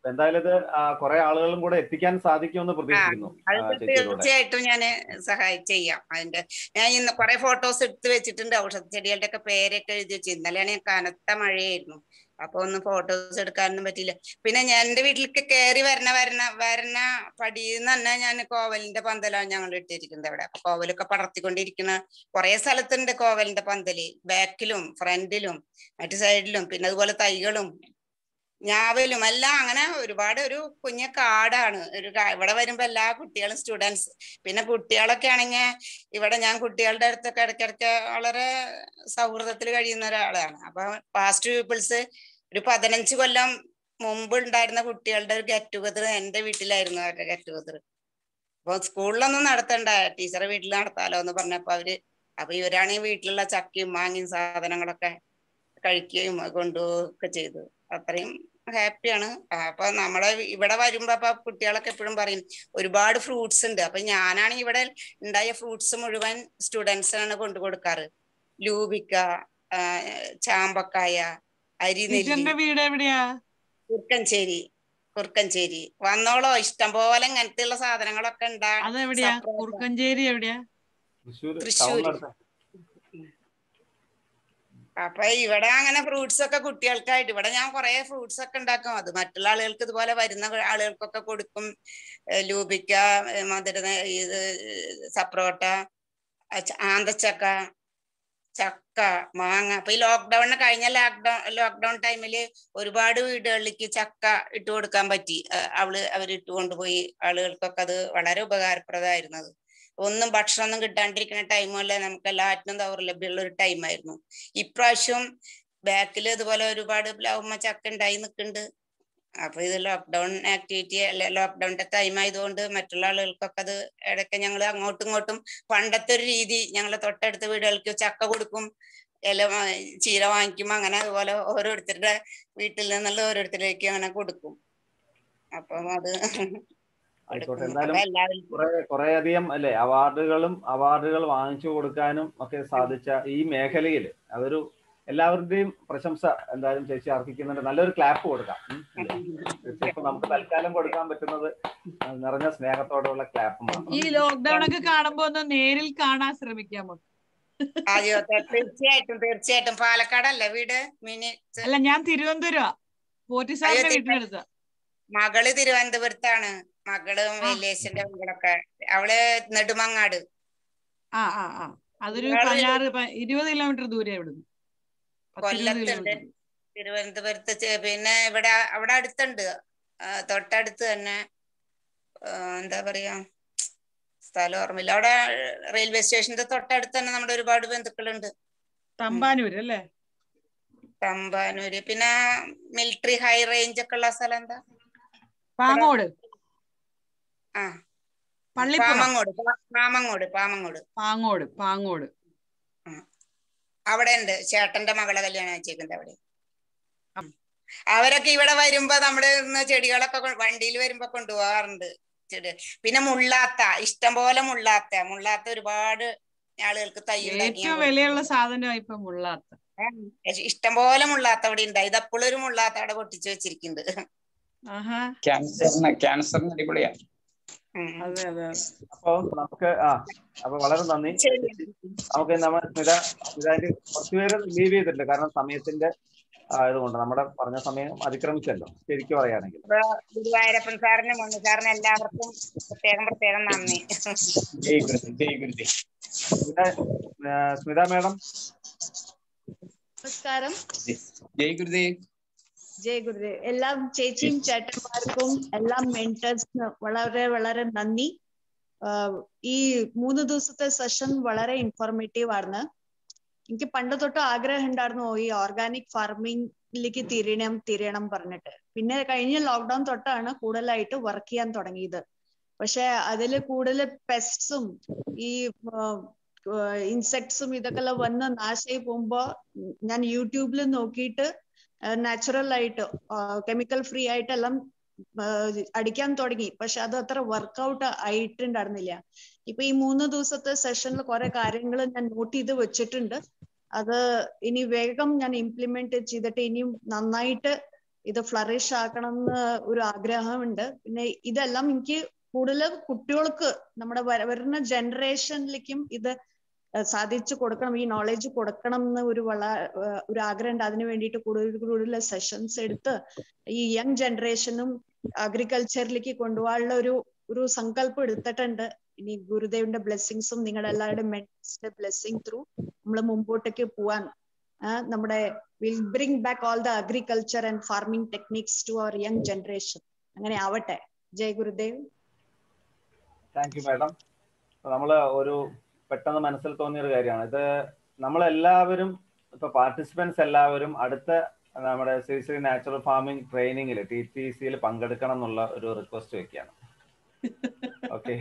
എന്തായാലും ഇത് ആ, കുറെ ആളുകളും കൂടെ എത്തിക്കാൻ സാധിക്കുമെന്ന് പ്രതീക്ഷിക്കുന്നു അത് ആ, ചേച്ചിയിലൂടെ തീർച്ചയായിട്ടും ഞാൻ സഹായി ചെയ്യാം അതിന്റെ ഞാൻ ഇന്ന് കുറെ ഫോട്ടോസ് എടുത്ത് വെച്ചിട്ടുണ്ട് ഔഷധ ചെടികളുടെ ഒക്കെ പേരൊക്കെ എഴുതി വെച്ചു ഇന്നലെയാണ് ഞാൻ കനത്ത മഴയായിരുന്നു അപ്പൊ ഒന്നും ഫോട്ടോസ് എടുക്കാനൊന്നും പറ്റിയില്ല പിന്നെ ഞാൻ എന്റെ വീട്ടിലേക്ക് കയറി വരണ വരണ വരണ പടിയിൽ തന്നെ ഞാൻ കോവലിന്റെ പന്തലാണ് ഞങ്ങൾ ഇട്ടിരിക്കുന്നത് അവിടെ അപ്പൊ കോവലൊക്കെ പടർത്തിക്കൊണ്ടിരിക്കുന്ന കുറെ സ്ഥലത്തുണ്ട് കോവലിന്റെ പന്തല് ബാക്കിലും ഫ്രണ്ടിലും മറ്റു സൈഡിലും പിന്നെ അതുപോലെ തൈകളും ഞാവലും എല്ലാം അങ്ങനെ ഒരുപാട് ഒരു കുഞ്ഞ കാടാണ് ഒരു കാ- ഇവിടെ വരുമ്പോ എല്ലാ കുട്ടികളും സ്റ്റുഡൻസ് പിന്നെ കുട്ടികളൊക്കെ ആണെങ്കിൽ ഇവിടെ ഞാൻ കുട്ടികളുടെ അടുത്തൊക്കെ ഇടയ്ക്കിടയ്ക്ക് വളരെ സൗഹൃദത്തിൽ കഴിയുന്ന ഒരാളാണ് അപ്പൊ പാസ്റ്റ് പീപ്പിൾസ് ഒരു പതിനഞ്ച് കൊല്ലം മുമ്പ് ഉണ്ടായിരുന്ന കുട്ടികളുടെ ഒരു ഗെറ്റ് ടുഗദർ എന്റെ വീട്ടിലായിരുന്നു അവരുടെ ഗെറ്റ് ടുഗദർ അപ്പൊ സ്കൂളിലൊന്നും നടത്തണ്ട ടീച്ചറെ വീട്ടിൽ നടത്താലോ എന്ന് പറഞ്ഞപ്പോ അവര് അപ്പൊ ഇവരാണെങ്കിൽ വീട്ടിലുള്ള ചക്കയും മാങ്ങയും സാധനങ്ങളൊക്കെ കഴിക്കുകയും കൊണ്ടുപോവുകയൊക്കെ ചെയ്തു അത്രയും ഹാപ്പിയാണ് അപ്പൊ നമ്മളെ ഇവിടെ വരുമ്പോ അപ്പൊ കുട്ടികളൊക്കെ എപ്പോഴും പറയും ഒരുപാട് ഫ്രൂട്ട്സ് ഉണ്ട് അപ്പൊ ഞാനാണ് ഇവിടെ ഉണ്ടായ ഫ്രൂട്ട്സ് മുഴുവൻ സ്റ്റുഡൻസ് ആണ് കൊണ്ടു കൊടുക്കാറ് ലൂബിക്ക ആ, ചാമ്പക്കായ അരിനെല്ലി ടീച്ചറിന്റെ വീട് എവിടെയാ കുറുക്കഞ്ചേരി കുറുക്കഞ്ചേരി വന്നോളോ ഇഷ്ടം പോലെ ഇങ്ങനത്തെയുള്ള സാധനങ്ങളൊക്കെ ഉണ്ടാ അതെവിടെയാ സപ്രോട്ട. കുറുക്കഞ്ചേരി എവിടെയാ തൃശ്ശൂർ തൃശ്ശൂര്. ടൗണിനടുത്ത് അപ്പൊ ഇവിടെ അങ്ങനെ ഫ്രൂട്ട്സ് ഒക്കെ കുട്ടികൾക്കായിട്ട് ഇവിടെ ഞാൻ കുറെ ഫ്രൂട്ട്സ് ഒക്കെ ഉണ്ടാക്കും അത് മറ്റുള്ള ആളുകൾക്ക് ഇതുപോലെ വരുന്ന ആളുകൾക്കൊക്കെ കൊടുക്കും ഏ, ലൂബിക്ക ഏ, മധുര ഇത് സപ്രോട്ട ആ, ച- ആന്തച്ചക്ക ചക്ക മാങ്ങ അപ്പൊ ഈ ലോക്ക്ഡൌണിന് കഴിഞ്ഞ ലോക്ക്ഡൌൺ ലോക്ക്ഡൌൺ ടൈമില് ഒരുപാട് വീടുകളിലേക്ക് ചക്ക ഇട്ട് കൊടുക്കാൻ പറ്റി ആ, അവള് അവർ ഇട്ട് കൊണ്ടുപോയി ആളുകൾക്കൊക്കെ അത് വളരെ ഉപകാരപ്രദമായിരുന്നു അത് ഒന്നും ഭക്ഷണമൊന്നും കിട്ടാണ്ടിരിക്കുന്ന ടൈമല്ലേ നമുക്ക് എല്ലാറ്റിനും ദൗർലഭ്യമുള്ള ഒരു ടൈമായിരുന്നു ഇപ്രാവശ്യം ബാക്കിൽ ഇതുപോലെ ഒരുപാട് പ്ലാവുമ്മ ചക്ക ഉണ്ടായി നിൽക്കുന്നുണ്ട് അപ്പൊ ഇത് ലോക്ക്ഡൌൺ ആക്ടിവിറ്റി അല്ല ലോക്ക്ഡൌണിന്റെ ടൈം ആയതുകൊണ്ട് മറ്റുള്ള ആളുകൾക്കൊക്കെ അത് ഇടയ്ക്ക് ഞങ്ങൾ അങ്ങോട്ടും ഇങ്ങോട്ടും പണ്ടത്തെ ഒരു രീതി ഞങ്ങൾ തൊട്ടടുത്ത വീടുകൾക്ക് ചക്ക കൊടുക്കും ഇല വാ- ചീര വാങ്ങിക്കും അങ്ങനെ അതുപോലെ ഓരോരുത്തരുടെ വീട്ടിൽ നിന്നുള്ള ഓരോരുത്തരിലേക്ക് അങ്ങനെ കൊടുക്കും അപ്പം അത് ആയിക്കോട്ടെ കൊടുക്കും. എന്തായാലും അപ്പൊ എല്ലാവരും കുറെ കുറെ അധികം അല്ലെ അവാർഡുകളും അവാർഡുകൾ വാങ്ങിച്ചു കൊടുക്കാനും ഒക്കെ സാധിച്ച ഈ മേഖലയിൽ അതൊരു എല്ലാവരുടെയും പ്രശംസ എന്തായാലും ചേച്ചി അർഹിക്കുന്നുണ്ട് നല്ലൊരു ക്ലാപ്പ് കൊടുക്കാം ഉം, അല്ലേ? തീർച്ചയായും ഇപ്പൊ നമുക്ക് തൽക്കാലം കൊടുക്കാൻ പറ്റുന്നത് ആ, നിറഞ്ഞ സ്നേഹത്തോടെയുള്ള ക്ലാപ്പ് മാത്രം ഈ ലോക്ക്ഡൌൺ ഒക്കെ കാണുമ്പോ ഒന്ന് നേരിൽ കാണാൻ ശ്രമിക്കാമോ അയ്യോ ത- തീർച്ചയായിട്ടും തീർച്ചയായിട്ടും പാലക്കാടല്ലേ വീട് മിനി അല്ല ഞാൻ തിരുവനന്തപുരം പോറ്റി സാറിന്റെ അയ്യോ, വീട്ടിനടുത്ത് മകള് തിരുവനന്തപുരത്താണ് മകള് വില്ലേശന്റെ മകളൊക്കെ അവള് നെടുമങ്ങാട് ആ ആ ആ അതൊരു നിങ്ങള് പതിനാറ് പ- ഇരുപത് കിലോമീറ്റർ ദൂരെ ഇവിടുന്ന് പത്തിരുപത് കൊല്ലത്തുണ്ട് കിലോമീറ്റർ തിരുവനന്തപുരത്ത് ചെ- പിന്നെ ഇവിടെ അവിടെ അടുത്തുണ്ട് ആ, തൊട്ടടുത്ത് തന്നെ ആ, എന്താ പറയാ സ്ഥലം ഓർമ്മയില്ല അവിടെ റെയിൽവേ സ്റ്റേഷന്റെ തൊട്ടടുത്ത് തന്നെ നമ്മുടെ ഒരുപാട് ബന്ധുക്കളുണ്ട് തമ്പാനൂര് അല്ലേ തമ്പാനൂര് പിന്നെ മിലിറ്ററി ഹൈ റേഞ്ച് ഒക്കെ ഉള്ള സ്ഥലം എന്താ പാങ്ങോട് ആ പള്ളിപ്പുറം പാമങ്ങോട് പാ- പാമങ്ങോട് പാമങ്ങോട് പാങ്ങോട് പാങ്ങോട് അവിടെ ഉണ്ട് ചേട്ടന്റെ മകളെ കല്യാണം വെച്ചേക്കുന്നത് അവിടെ അവരൊക്കെ ഇവിടെ വരുമ്പോ നമ്മുടെ ഇന്ന് ചെടികളൊക്കെ വണ്ടിയിൽ വരുമ്പോ കൊണ്ടുപോകാറുണ്ട് ചെടി പിന്നെ മുള്ളാത്ത ഇഷ്ടം പോലെ മുള്ളാത്ത മുള്ളാത്ത ഒരുപാട് ആളുകൾക്ക് തൈ ഉണ്ടാക്കി ഞാൻ ഏറ്റവും വിലയുള്ള സാധനമാണ് ഇപ്പൊ മുള്ളാത്ത കൊടുത്തു. ഇഷ്ടം പോലെ മുള്ളാത്ത അവിടെ ഉണ്ടായി ഇതപ്പോഴും ഒരു മുള്ളാത്ത അവിടെ പൊട്ടിച്ചു വെച്ചിരിക്കുന്നുണ്ട് ആഹാ ക്യാൻസറിന് ക്യാൻസറിന് അടിപൊളിയാ ഉം. അതെ അതെ അപ്പൊ നമുക്ക് ആ അപ്പൊ വളരെ നന്ദി ശരി. നമുക്ക് നമ്മ സ്മിത സ്മിതാന്റെ കുറച്ചുപേര് ലീവ് ചെയ്തിട്ടുണ്ട് കാരണം സമയത്തിന്റെ ആ, ഇതുകൊണ്ട് നമ്മുടെ പറഞ്ഞ സമയം അതിക്രമിച്ചല്ലോ ശരിക്കും പറയുകയാണെങ്കിൽ അപ്പൊ ഗുരുവായൂരപ്പൻ സാറിനും മണ്ണു സാറിനും എല്ലാവർക്കും പ്രത്യേകം പ്രത്യേകം നന്ദി ജയ് ഗുരുദേ ജയ് ഗുരുദേ സ്മിത ആ, സ്മിത മാഡം നമസ്കാരം ജയ് ഗുരുദേ ജയ് ഗുരുദേവ് എല്ലാ ചേച്ചിയും ചേട്ടന്മാർക്കും എല്ലാ മെന്റേഴ്സിന് വളരെ വളരെ നന്ദി ആഹ് ഈ മൂന്ന് ദിവസത്തെ സെഷൻ വളരെ ഇൻഫോർമേറ്റീവ് ആണ് എനിക്ക് പണ്ട് തൊട്ട് ആഗ്രഹം ഉണ്ടായിരുന്നു ഓ, ഈ ഓർഗാനിക് ഫാർമിംഗിലേക്ക് തിരിയണം തിരിയണം പറഞ്ഞിട്ട് പിന്നെ കഴിഞ്ഞ ലോക്ക്ഡൌൺ തൊട്ടാണ് കൂടുതലായിട്ട് വർക്ക് ചെയ്യാൻ തുടങ്ങിയത് പക്ഷെ അതില് കൂടുതൽ പെസ്റ്റ്സും ഈ ഇൻസെക്ട്സും ഇതൊക്കെ എല്ലാം വന്ന് നാശമായി പോകുമ്പോ ഞാൻ യൂട്യൂബിൽ നോക്കിയിട്ട് നാച്ചുറൽ ആയിട്ട് കെമിക്കൽ ഫ്രീ ആയിട്ടെല്ലാം ആഹ് അടിക്കാൻ തുടങ്ങി പക്ഷെ അത് അത്ര വർക്കൗട്ട് ആയിട്ടുണ്ടായിരുന്നില്ല ഇപ്പൊ ഈ മൂന്ന് ദിവസത്തെ സെഷനിൽ കുറെ കാര്യങ്ങൾ ഞാൻ നോട്ട് ചെയ്ത് വെച്ചിട്ടുണ്ട് അത് ഇനി വേഗം ഞാൻ ഇംപ്ലിമെന്റ് ചെയ്തിട്ട് ഇനിയും നന്നായിട്ട് ഇത് ഫ്ലറിഷ് ആക്കണം എന്ന് ഒരു ആഗ്രഹമുണ്ട് പിന്നെ ഇതെല്ലാം എനിക്ക് കൂടുതൽ കുട്ടികൾക്ക് നമ്മുടെ വര- വരുന്ന ജനറേഷനിലേക്കും ഇത് ഏഹ് സാധിച്ചു കൊടുക്കണം ഈ നോളജ് കൊടുക്കണം എന്ന് ഒരു വള ഏഹ് ഒരു ആഗ്രഹമുണ്ട് അതിന് വേണ്ടിയിട്ട് കൂടുതൽ കൂടുതൽ സെഷൻസ് എടുത്ത് ഈ യങ് ജനറേഷനും അഗ്രികൾച്ചറിലേക്ക് കൊണ്ടുപോകാനുള്ള ഒരു ഒരു സങ്കല്പം എടുത്തിട്ടുണ്ട് ഇനി ഗുരുദേവിന്റെ ബ്ലെസ്സിങ്സും നിങ്ങളുടെ എല്ലാവരുടെയും മെന്റേഴ്സിന്റെ ബ്ലെസ്സിങ് ത്രൂ നമ്മൾ മുമ്പോട്ടേക്ക് പോവാൻ ആ, നമ്മുടെ will bring back all the agriculture and farming techniques to our young generation അങ്ങനെ ആവട്ടെ Jai Gurudev thank you madam നമ്മള് ഒരു പെട്ടെന്ന് മനസ്സിൽ തോന്നിയ ഒരു കാര്യമാണ് ഇത് നമ്മളെല്ലാവരും ഇപ്പൊ പാർട്ടിസിപ്പൻസ് എല്ലാവരും അടുത്ത നമ്മുടെ ശ്രീ ശ്രീ നാച്ചുറൽ ഫാമിംഗ് ട്രെയിനിങ്ങിൽ ടി ടി സിയിൽ പങ്കെടുക്കണം എന്നുള്ള ഒരു റിക്വസ്റ്റ് വെക്കുകയാണ് ഓക്കെ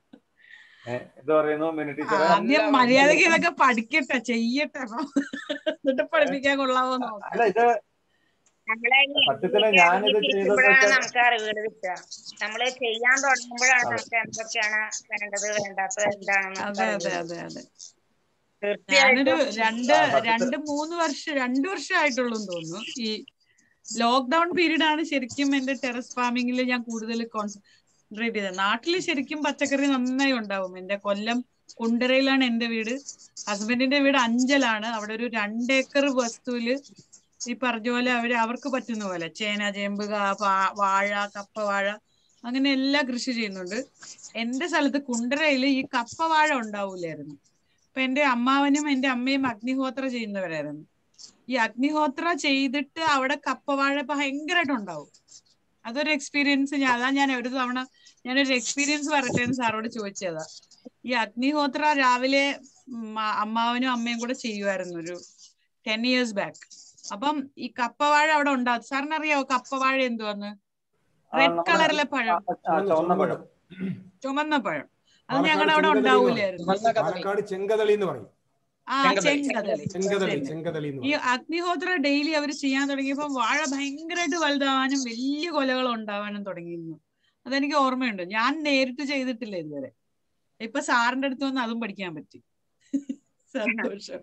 ഇത് പറയുന്നു മിനി ടീച്ചർ ആദ്യം മര്യാദക്ക് ഇതൊക്കെ പഠിക്കട്ടെ ചെയ്യട്ടെ എന്നിട്ട് പഠിപ്പിക്കാൻ കൊള്ളാവോ നോക്കാം അല്ല ഇത് നമ്മളെ ഈ സത്യത്തില് ഞാനിത് ഇരിക്കുമ്പോഴാണ് ചെയ്തതൊക്കെ- നമുക്ക് അറിവുകൾ കിട്ടുക നമ്മള് ചെയ്യാൻ തുടങ്ങുമ്പോഴാണ് അതെ. നമുക്ക് എന്തൊക്കെയാണ് വേണ്ടത് വേണ്ടാത്തത് എന്താണെന്ന് അതെ അതെ അതെ അതെ തീർച്ചയായിട്ടും ഞാനൊരു രണ്ട് ആ, സത്യത്തിൽ- രണ്ട് മൂന്ന് വർഷം രണ്ട് വർഷമായിട്ടുള്ളൂ തോന്നുന്നു ഈ ലോക്ക്ഡൌൺ പീരീഡ് ആണ് ശരിക്കും എന്റെ ടെറസ് ഫാമിങ്ങിൽ ഞാൻ കൂടുതൽ കോൺസെൻട്രേറ്റ് ചെയ്തത് നാട്ടിൽ ശരിക്കും പച്ചക്കറി നന്നായി ഉണ്ടാവും എന്റെ കൊല്ലം കുണ്ടറയിലാണ് എന്റെ വീട് ഹസ്ബൻഡിന്റെ വീട് അഞ്ചലാണ് അവിടെ ഒരു രണ്ടേക്കർ വസ്തുവില് ഈ പറഞ്ഞ പോലെ അവര് അവർക്ക് പറ്റുന്ന പോലെ ചേന ചേമ്പ് കാ- പാ- വാഴ കപ്പ വാഴ അങ്ങനെ എല്ലാം കൃഷി ചെയ്യുന്നുണ്ട് എന്റെ സ്ഥലത്ത് കുണ്ടറയില് ഈ കപ്പ വാഴ ഉണ്ടാവൂലായിരുന്നു അപ്പൊ എന്റെ അമ്മാവനും എന്റെ അമ്മയും അഗ്നിഹോത്ര ചെയ്യുന്നവരായിരുന്നു ഈ അഗ്നിഹോത്ര ചെയ്തിട്ട് അവിടെ കപ്പവാഴ ഭയങ്കരമായിട്ട് ഉണ്ടാവും അതൊരു എക്സ്പീരിയൻസ് ഞാൻ അതാ ഞാൻ ഒരു തവണ ഞാനൊരു എക്സ്പീരിയൻസ് പറയട്ടെ എന്ന് സാറോട് ചോദിച്ചതാ ഈ അഗ്നിഹോത്ര രാവിലെ ഉം, ആ- അമ്മാവനും അമ്മയും കൂടെ ചെയ്യുമായിരുന്നു ഒരു ടെൻ ഇയേഴ്സ് ബാക്ക് അപ്പം ഈ കപ്പവാഴ അവിടെ ഉണ്ടാവും സാറിന് അറിയാവോ കപ്പവാഴ എന്തുവാന്ന് റെഡ് കളറിലെ പഴം ചുവന്ന പഴം ചുമന്ന പഴം അത് പാലക്കാട് ഞങ്ങളുടെ അവിടെ ചെങ്കതളി എന്ന് ഉണ്ടാവൂലായിരുന്നു ചുവന്ന കദളി. പാലക്കാട് ചെങ്കതളി എന്ന് പറയും ആ ചെങ്കതളി. ചെങ്കതളി ചെങ്കതളി ശരി. ചെങ്കതളി എന്ന് ഈ പറയും അഗ്നിഹോത്ര ഡെയിലി അവർ ചെയ്യാൻ തുടങ്ങിയപ്പോൾ വാഴ ഭയങ്കരമായിട്ട് വലുതാവാനും വലിയ കൊലകൾ ഉണ്ടാവാനും തുടങ്ങിയിരുന്നു അതെനിക്ക് ഓർമ്മയുണ്ട് ഞാൻ നേരിട്ട് ചെയ്തിട്ടില്ല ഇതുവരെ ഇപ്പൊ സാറിന്റെ അടുത്ത് വന്ന് അതും പഠിക്കാൻ പറ്റി സന്തോഷം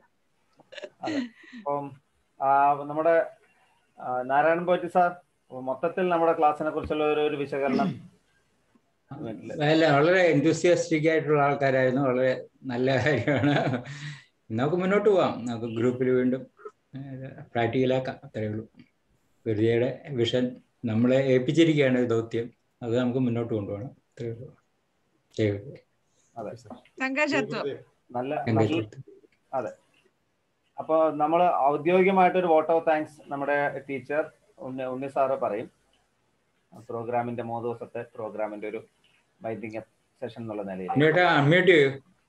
അപ്പം ആ, നമ്മുടെ ആ, നാരായണൻ പോറ്റി സാർ മൊത്തത്തിൽ നമ്മുടെ ക്ലാസ്സിനെ കുറിച്ചുള്ള ഒരു ഒരു വിശകലനം അല്ല വളരെ എൻതൂസിയാസ്റ്റിക് ആയിട്ടുള്ള ആൾക്കാരായിരുന്നു വളരെ നല്ല കാര്യമാണ് നമുക്ക് മുന്നോട്ട് പോവാം നമുക്ക് ഗ്രൂപ്പിൽ വീണ്ടും പ്രാക്ടിക്കലാക്കാം അത്രയേ ഉള്ളൂ ഗുരുജിയുടെ വിഷൻ നമ്മളെ ഏൽപ്പിച്ചിരിക്കുകയാണ് ഈ ദൗത്യം അത് നമുക്ക് മുന്നോട്ട് കൊണ്ടുപോകണം അത്രയേ ഉള്ളൂ ജയ് ഗുരുദേവ്. അതെ സംഘർഷത്വം നല്ല ഞാൻ നല്ല കേട്ടു. അതെ അപ്പൊ നമ്മൾ ഔദ്യോഗികമായിട്ട് ഒരു വോട്ട് ഓഫ് താങ്ക്സ് നമ്മുടെ ടീച്ചർ ഉണ്ണി ഉണ്ണി സാറ് പറയും പ്രോഗ്രാമിന്റെ മൂന്ന് ദിവസത്തെ പ്രോഗ്രാമിന്റെ ഒരു വൈദ്യുക സെഷൻ എന്നുള്ള നിലയിൽ ഉണ്ണിയേട്ടാ അൺമ്യൂട്ട് ചെയ്യൂ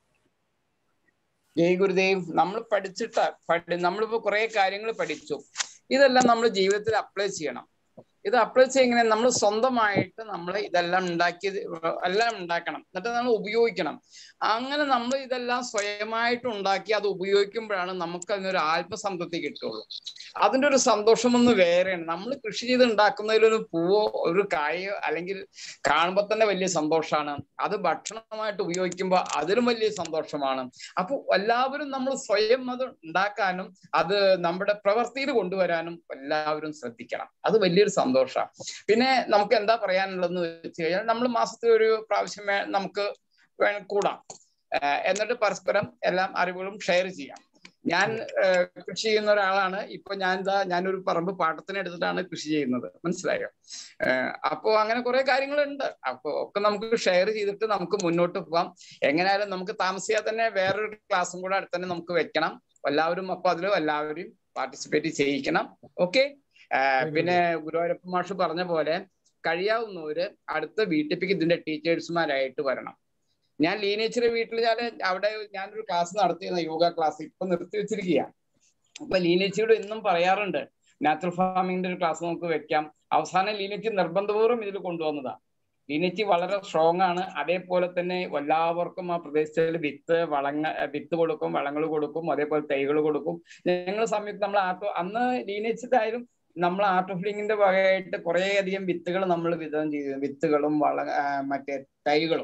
ജയ് ഗുരുദേവ് നമ്മൾ പഠിച്ചിട്ട പഠി നമ്മളിപ്പോ കുറെ കാര്യങ്ങൾ പഠിച്ചു ഇതെല്ലാം നമ്മൾ ജീവിതത്തിൽ അപ്ലൈ ചെയ്യണം ഇത് അപ്ലൈ ചെയ്യങ്ങനെ നമ്മൾ സ്വന്തമായിട്ട് നമ്മൾ ഇതെല്ലാം ഉണ്ടാക്കിയത് എല്ലാം ഉണ്ടാക്കണം എന്നിട്ട് നമ്മൾ ഉപയോഗിക്കണം അങ്ങനെ നമ്മൾ ഇതെല്ലാം സ്വയമായിട്ട് ഉണ്ടാക്കി അത് ഉപയോഗിക്കുമ്പോഴാണ് നമുക്ക് അതിനൊരു ആത്മസംതൃപ്തി കിട്ടുള്ളൂ അതിന്റെ ഒരു സന്തോഷം ഒന്ന് വേറെയാണ് നമ്മൾ കൃഷി ചെയ്ത് ഉണ്ടാക്കുന്നതിലൊരു പൂവോ ഒരു കായോ അല്ലെങ്കിൽ കാണുമ്പോൾ തന്നെ വലിയ സന്തോഷമാണ് അത് ഭക്ഷണമായിട്ട് ഉപയോഗിക്കുമ്പോൾ അതിലും വലിയ സന്തോഷമാണ് അപ്പോൾ എല്ലാവരും നമ്മൾ സ്വയം അത് ഉണ്ടാക്കാനും അത് നമ്മുടെ പ്രവൃത്തിയിൽ കൊണ്ടുവരാനും എല്ലാവരും ശ്രദ്ധിക്കണം അത് വലിയൊരു സന്തോഷമാണ് പിന്നെ നമുക്ക് എന്താ പറയാനുള്ളതെന്ന് വെച്ച് കഴിഞ്ഞാൽ നമ്മൾ മാസത്തിൽ ഒരു പ്രാവശ്യം വേ- നമുക്ക് വേ- കൂടാം ഏഹ് എന്നിട്ട് പരസ്പരം എല്ലാം അറിവുകളും ഷെയർ ചെയ്യാം ഞാൻ ഏഹ് കൃഷി ചെയ്യുന്ന ഒരാളാണ് ഇപ്പൊ ഞാൻ എന്താ ഞാനൊരു പറമ്പ് പാട്ടത്തിന് എടുത്തിട്ടാണ് കൃഷി ചെയ്യുന്നത് മനസ്സിലായോ ഏഹ് അപ്പോ അങ്ങനെ കുറെ കാര്യങ്ങളുണ്ട് അപ്പൊ ഒക്കെ നമുക്ക് ഷെയർ ചെയ്തിട്ട് നമുക്ക് മുന്നോട്ട് പോവാം എങ്ങനെയായാലും നമുക്ക് താമസിയാതെ തന്നെ വേറൊരു ക്ലാസ്സും കൂടെ അടുത്ത് തന്നെ നമുക്ക് വെക്കണം എല്ലാവരും അപ്പൊ അതിൽ എല്ലാവരും പാർട്ടിസിപ്പേറ്റ് ചെയ്യിക്കണം ഓക്കെ പിന്നെ ഗുരുവായൂരപ്പ മാഷ് പറഞ്ഞ പോലെ കഴിയാവുന്നവര് അടുത്ത വീട്ടിലേക്ക് ഇതിന്റെ ടീച്ചേഴ്സുമാരായിട്ട് വരണം ഞാൻ ലീനേച്ചറെ വീട്ടിൽ ഞാൻ അവിടെ ഞാനൊരു ക്ലാസ് നടത്തിയിരുന്ന യോഗ ക്ലാസ് ഇപ്പൊ നിർത്തി വെച്ചിരിക്കുകയാണ് അപ്പൊ ലീനേച്ചിയോട് എന്നും പറയാറുണ്ട് നാച്ചുറൽ ഫാമിങ്ങിന്റെ ഒരു ക്ലാസ് നമുക്ക് വെക്കാം അവസാനം ലീനേച്ചി നിർബന്ധപൂർവ്വം ഇതിൽ കൊണ്ടുവന്നതാ ലീനേച്ചി വളരെ സ്ട്രോങ് ആണ് അതേപോലെ തന്നെ എല്ലാവർക്കും ആ പ്രദേശത്തിൽ വിത്ത് വളങ്ങ വിത്ത് കൊടുക്കും വളങ്ങൾ കൊടുക്കും അതേപോലെ തൈകൾ കൊടുക്കും ഞങ്ങൾ സമയത്ത് നമ്മൾ ആട്ടോ അന്ന് ലീനേച്ചിട്ടായാലും നമ്മൾ ആർട്ട് ഓഫ് ലിങ്കിന്റെ വകയായിട്ട് കുറേ അധികം വിത്തുകൾ നമ്മൾ വിതരണം ചെയ്തു വിത്തുകളും വള ആ, മറ്റേ തൈകളും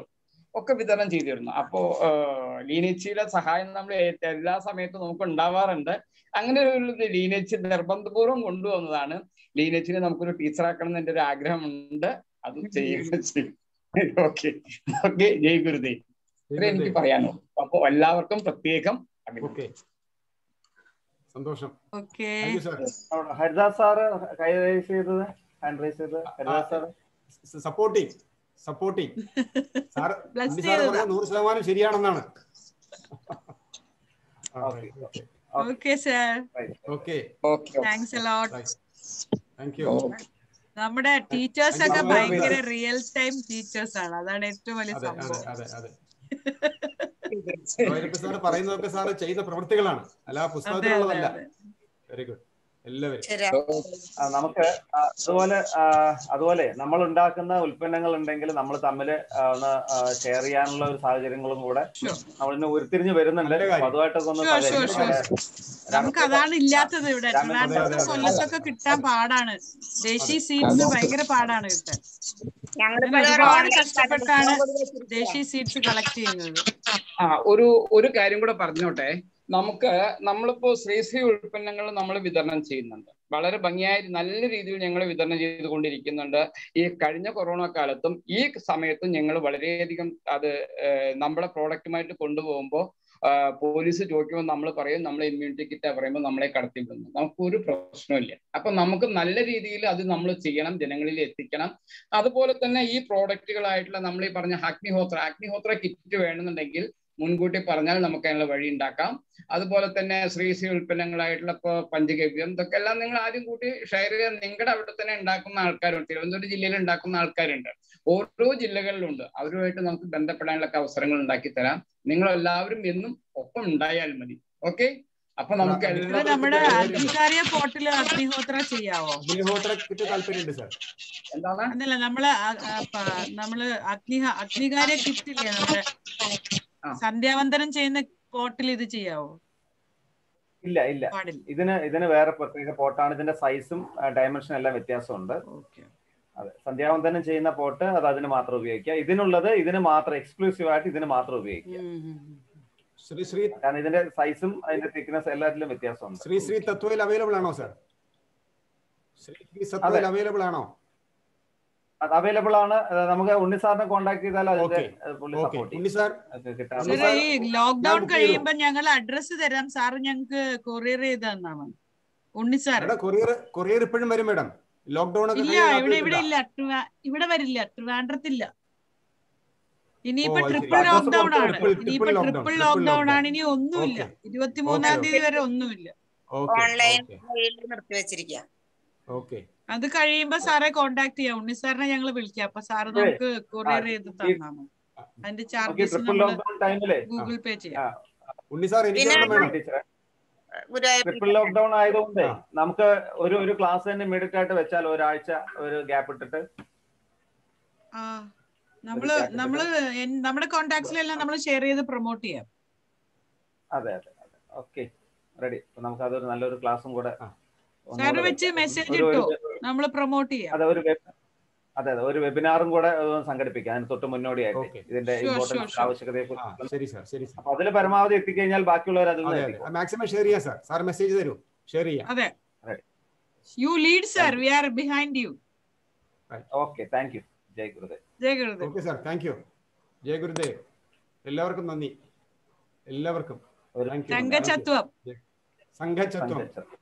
ഒക്കെ വിതരണം ചെയ്തിരുന്നു അപ്പോ ലീനേച്ചിയുടെ സഹായം നമ്മൾ എല്ലാ സമയത്തും നമുക്ക് ഉണ്ടാവാറുണ്ട് അങ്ങനെ ഒരു ലീനേച്ചി നിർബന്ധപൂർവ്വം കൊണ്ടുവന്നതാണ് ലീനേച്ചിനെ നമുക്കൊരു ടീച്ചറാക്കണം എന്ന് എൻ്റെ ഒരു ആഗ്രഹമുണ്ട് അത് ചെയ്യുക ചെയ്യും ഓക്കെ ഓക്കെ ജയ് ഗുരുദേവ് ഇത്രേ എനിക്ക് പറയാനുള്ളൂ അപ്പൊ എല്ലാവർക്കും പ്രത്യേകം ഓക്കെ സന്തോഷം ഓക്കെ താങ്ക് യു സാർ അവിടെ ഹരിദാസ് സാറ് കൈ റൈസ് ചെയ്തത് ഹാൻഡ് റൈസ് ചെയ്തത് Haridas sir supporting supporting sir Bless Unni sir ചെയ്തതാ. പറഞ്ഞ നൂറ് ശതമാനം ശരിയാണെന്നാണ് okay okay sir okay okay thanks a lot thank you നമ്മുടെ ടീച്ചേഴ്സ് ഒക്കെ Thank you. ഭയങ്കര റിയൽ ടൈം ടീച്ചേഴ്സ് ആണ് അതാണ് ഏറ്റവും വലിയ അതെ അതെ സംഭവം അതെ അതെ ഭൈരപ്പ സാറ് പറയുന്നതൊക്കെ സാറ് ചെയ്ത പ്രവൃത്തികളാണ് അല്ല അതെ അതെ പുസ്തകത്തിലുള്ളതല്ല അതെ വെരി ഗുഡ് എല്ലാവരും ശരി ആ, നമുക്ക് ആ, അതുപോലെ ആ, അതുപോലെ നമ്മൾ ഉണ്ടാക്കുന്ന ഉൽപ്പന്നങ്ങൾ ഉണ്ടെങ്കിൽ നമ്മൾ തമ്മിൽ ഒന്ന് ഷെയർ ചെയ്യാനുള്ള ഒരു സാഹചര്യങ്ങളും കൂടെ Sure. നമ്മളിന്ന് ഉരുത്തിരിഞ്ഞ് വരുന്നുണ്ട് നല്ല കാര്യം. അപ്പൊ അതുമായിട്ടൊക്കെ ഒന്ന് Sure, sure, സഹകരിക്കണം. sure. നമുക്ക് അതാണ് ഇല്ലാത്തത് ഇവിടെ രാമൻ- ട്രിവാൻഡ്രത്ത് അതെ, അതെ. കൊല്ലത്തൊക്കെ കിട്ടാൻ പാടാണ് ദേശീയ സീഡ്സ് ഭയങ്കര പാടാണ് കിട്ടാൻ ഞങ്ങൾ ഞാൻ ഒരുപാട് കഷ്ടപ്പെട്ടാണ് ദേശീയ സീഡ്സ് കളക്ട് ചെയ്യുന്നത് ആ ഒരു ഒരു കാര്യം കൂടെ പറഞ്ഞോട്ടെ നമുക്ക് നമ്മളിപ്പോ ശ്രീശ്രീ ഉൽപ്പന്നങ്ങൾ നമ്മൾ വിതരണം ചെയ്യുന്നുണ്ട് വളരെ ഭംഗിയായി നല്ല രീതിയിൽ ഞങ്ങൾ വിതരണം ചെയ്തുകൊണ്ടിരിക്കുന്നുണ്ട് ഈ കഴിഞ്ഞ കൊറോണ കാലത്തും ഈ സമയത്തും ഞങ്ങൾ വളരെയധികം അത് ഏഹ്, നമ്മുടെ പ്രോഡക്റ്റുമായിട്ട് കൊണ്ടുപോകുമ്പോൾ പോലീസ് ചോദിക്കുമ്പോൾ നമ്മൾ പറയും നമ്മൾ ഇമ്മ്യൂണിറ്റി കിറ്റാ പറയുമ്പോൾ നമ്മളെ കടത്തിവിടുന്നു നമുക്ക് ഒരു പ്രശ്നമില്ല അപ്പൊ നമുക്ക് നല്ല രീതിയിൽ അത് നമ്മൾ ചെയ്യണം ജനങ്ങളിൽ എത്തിക്കണം അതുപോലെ തന്നെ ഈ പ്രോഡക്റ്റുകളായിട്ടുള്ള നമ്മൾ ഈ പറഞ്ഞ അഗ്നിഹോത്ര അഗ്നിഹോത്ര കിറ്റ് വേണമെന്നുണ്ടെങ്കിൽ മുൻകൂട്ടി പറഞ്ഞാൽ നമുക്ക് അതിനുള്ള വഴി ഉണ്ടാക്കാം അതുപോലെ തന്നെ ശ്രീ ശ്രീ ഉൽപ്പന്നങ്ങളായിട്ടുള്ള ഇപ്പോൾ പഞ്ചഗവ്യം ഇതൊക്കെ എല്ലാം നിങ്ങൾ ആദ്യം കൂട്ടി ഷെയർ ചെയ്യാൻ നിങ്ങളുടെ അവിടെ തന്നെ ഉണ്ടാക്കുന്ന ആൾക്കാരുണ്ട് തിരുവനന്തപുരം ജില്ലയിൽ ഉണ്ടാക്കുന്ന ആൾക്കാരുണ്ട് ഓരോ ജില്ലകളിലുണ്ട് അവരുമായിട്ട് നമുക്ക് ബന്ധപ്പെടാനുള്ള അവസരങ്ങൾ ഉണ്ടാക്കി തരാം നിങ്ങൾ എല്ലാവരും എന്നും ഒപ്പം ഉണ്ടായാൽ മതി ഓക്കെ അപ്പൊ നമുക്ക് ഇത് എല്ലാ നമ്മുടെ അഗ്നികാര്യ പോർട്ടില് അഗ്നിഹോത്ര ചെയ്യാവോ അഗ്നിഹോത്ര കിറ്റ് താല്പര്യമുണ്ട് സാർ എന്താണ് അതല്ല നമ്മള് അ- അ- പ- നമ്മള് അഗ്നി അഗ്നികാര്യ കിറ്റില്ലേ നമ്മുടെ ആ. സന്ധ്യാവന്തനം ചെയ്യുന്ന പോർട്ടിൽ ഇത് ചെയ്യാവോ ഇല്ല ഇല്ല പാടില്ല ഇതിന് ഇതിന് വേറെ പ്രത്യേക പോട്ടാണ് ഇതിന്റെ സൈസും ഡയമെൻഷനും എല്ലാം വ്യത്യാസമുണ്ട് ഓക്കെ അതെ സന്ധ്യാവന്തനം ചെയ്യുന്ന പോട്ട് അത് അതിന് മാത്രം ഉപയോഗിക്കുക ഇതിനുള്ളത് ഇതിന് മാത്രം എക്സ്ക്ലൂസീവ് ആയിട്ട് ഇതിന് മാത്രം ഉപയോഗിക്കുക ശ്രീ ശ്രീ കാരണം ഇതിന്റെ സൈസും അതിന്റെ തിക്നെസ് എല്ലാത്തിലും വ്യത്യാസമുണ്ട് ശ്രീ ശ്രീ തത്വയിൽ അവൈലബിൾ ആണോ സാർ ശ്രീ ശ്രീ സത്വയിൽ അവൈലബിൾ ആണോ അത് അവൈലബിൾ ആണ് അത് നമുക്ക് ഉണ്ണി സാറിനെ കോൺടാക്ട് ചെയ്താൽ അതിന്റെ Okay. അത് പുള്ളി ഓക്കെ സപ്പോർട്ട് ചെയ്യും ഉണ്ണി സാർ അത് കിട്ടാൻ സാർ ഈ ഞാൻ ലോക്ക്ഡൌൺ book ചെയ്തു. കഴിയുമ്പോ ഞങ്ങൾ അഡ്രസ്സ് തരാം സാറ് ഞങ്ങക്ക് കൊറിയർ ചെയ്ത് തന്നാ മതി ഉണ്ണി സാർ ഇവിടെ കൊറിയർ കൊറിയർ ഇപ്പോഴും വരും മേഡം ലോക്ക്ഡൌൺ ഒക്കെ ഇല്ല കഴിയാൻ ഇവിടെ ഇവിടെ കാത്തിരിക്കണ്ട. ഇല്ല ട്രിവാ- ഇവിടെ വരില്ല ട്രിവാൻഡ്രത്തില്ല ഇനിയിപ്പോ ഓ, അത് ശരി. ട്രിപ്പിൾ Address ലോക്ക്ഡൌൺ കൊടുത്തു, ആണ് triple- ഇനിയിപ്പോ triple triple lockdown, lockdown triple ആണ് ഇനി ഒന്നുമില്ല Okay. ഇരുപത്തിമൂന്നാം Okay, തീയതി വരെ ഒന്നുമില്ല ഓക്കെ ഓൺലൈൻ ഓക്കെ വഴിയിൽ നിർത്തിവെച്ചിരിക്കുക ഓക്കെ അത് കഴിയുമ്പോ സാറെ കോണ്ടാക്ട് ചെയ്യാം ഉണ്ണി സാറിനെ ഞങ്ങൾ വിളിക്കാം അപ്പൊ സാറ് Okay. നമുക്ക് കൊറിയർ ചെയ്ത് തന്നാ മതി അതിന്റെ നമുക്ക് ചാർജസ് ട്രിപ്പിൾ നമ്മൾ ലോക്ക്ഡൌൺ ടൈമിലെ ഗൂഗിൾ പേ ചെയ്യാം ഉണ്ണി സാർ എനിക്ക് പിന്നെ ഒരെണ്ണം വേണം ടീച്ചറെ ഗുരുവായൂർ ട്രിപ്പിൾ ലോക്ക്ഡൌൺ ആയതുകൊണ്ട് ആ. നമുക്ക് ഒരു ഒരു ക്ലാസ് തന്നെ ഇമ്മീഡിയറ്റ് ആയിട്ട് വെച്ചാൽ ഒരാഴ്ച ഒരു ഗ്യാപ്പ് ഇട്ടിട്ട് ആ നമ്മള് ഒരു chat നമ്മള് എൻ- നമ്മുടെ കോണ്ടാക്ട്സിലെല്ലാം നമ്മൾ ഷെയർ ചെയ്ത് പ്രൊമോട്ട് ചെയ്യാം അതെ അതെ അതെ ഓക്കെ റെഡി അപ്പൊ നമുക്ക് അതൊരു നല്ലൊരു ക്ലാസ്സും കൂടെ ആ. ഒന്നുകൂടെ സാറ് വെച്ച് വെക്കാം. മെസ്സേജ് ഒരു- ഇട്ടോ ഒരു- നമ്മൾ പ്രൊമോട്ട് ചെയ്യാം അതെ ഒരു web- അതെ അതെ ഒരു വെബിനാറും കൂടെ ഒന്ന് സംഘടിപ്പിക്കാം അതിന് തൊട്ട് മുന്നോടിയായിട്ട് Okay. ഇതിന്റെ Sure, sure, ഇമ്പോർട്ടൻസ് sure. ആവശ്യകതയെ ആ കുറിച്ച് ശരി സാർ ശരി സാർ അപ്പൊ അതിൽ പരമാവധി എത്തിക്കഴിഞ്ഞാൽ ബാക്കിയുള്ളവർ അതിൽ അതെ നിന്ന് അതെ എത്തിക്കും മാക്സിമം ഷെയർ ചെയ്യാം സാർ സാർ മെസ്സേജ് തരൂ ഷെയർ ചെയ്യാം അതെ Right. You lead sir we are behind you okay thank you Jai Gurudev Jaya Gurudev okay sir thank you Jaya Gurudev എല്ലാവർക്കും നന്ദി എല്ലാവർക്കും ഒരു താങ്ക് യു തങ്കച്ചത്വം സംഘചത്വം സന്ദേശം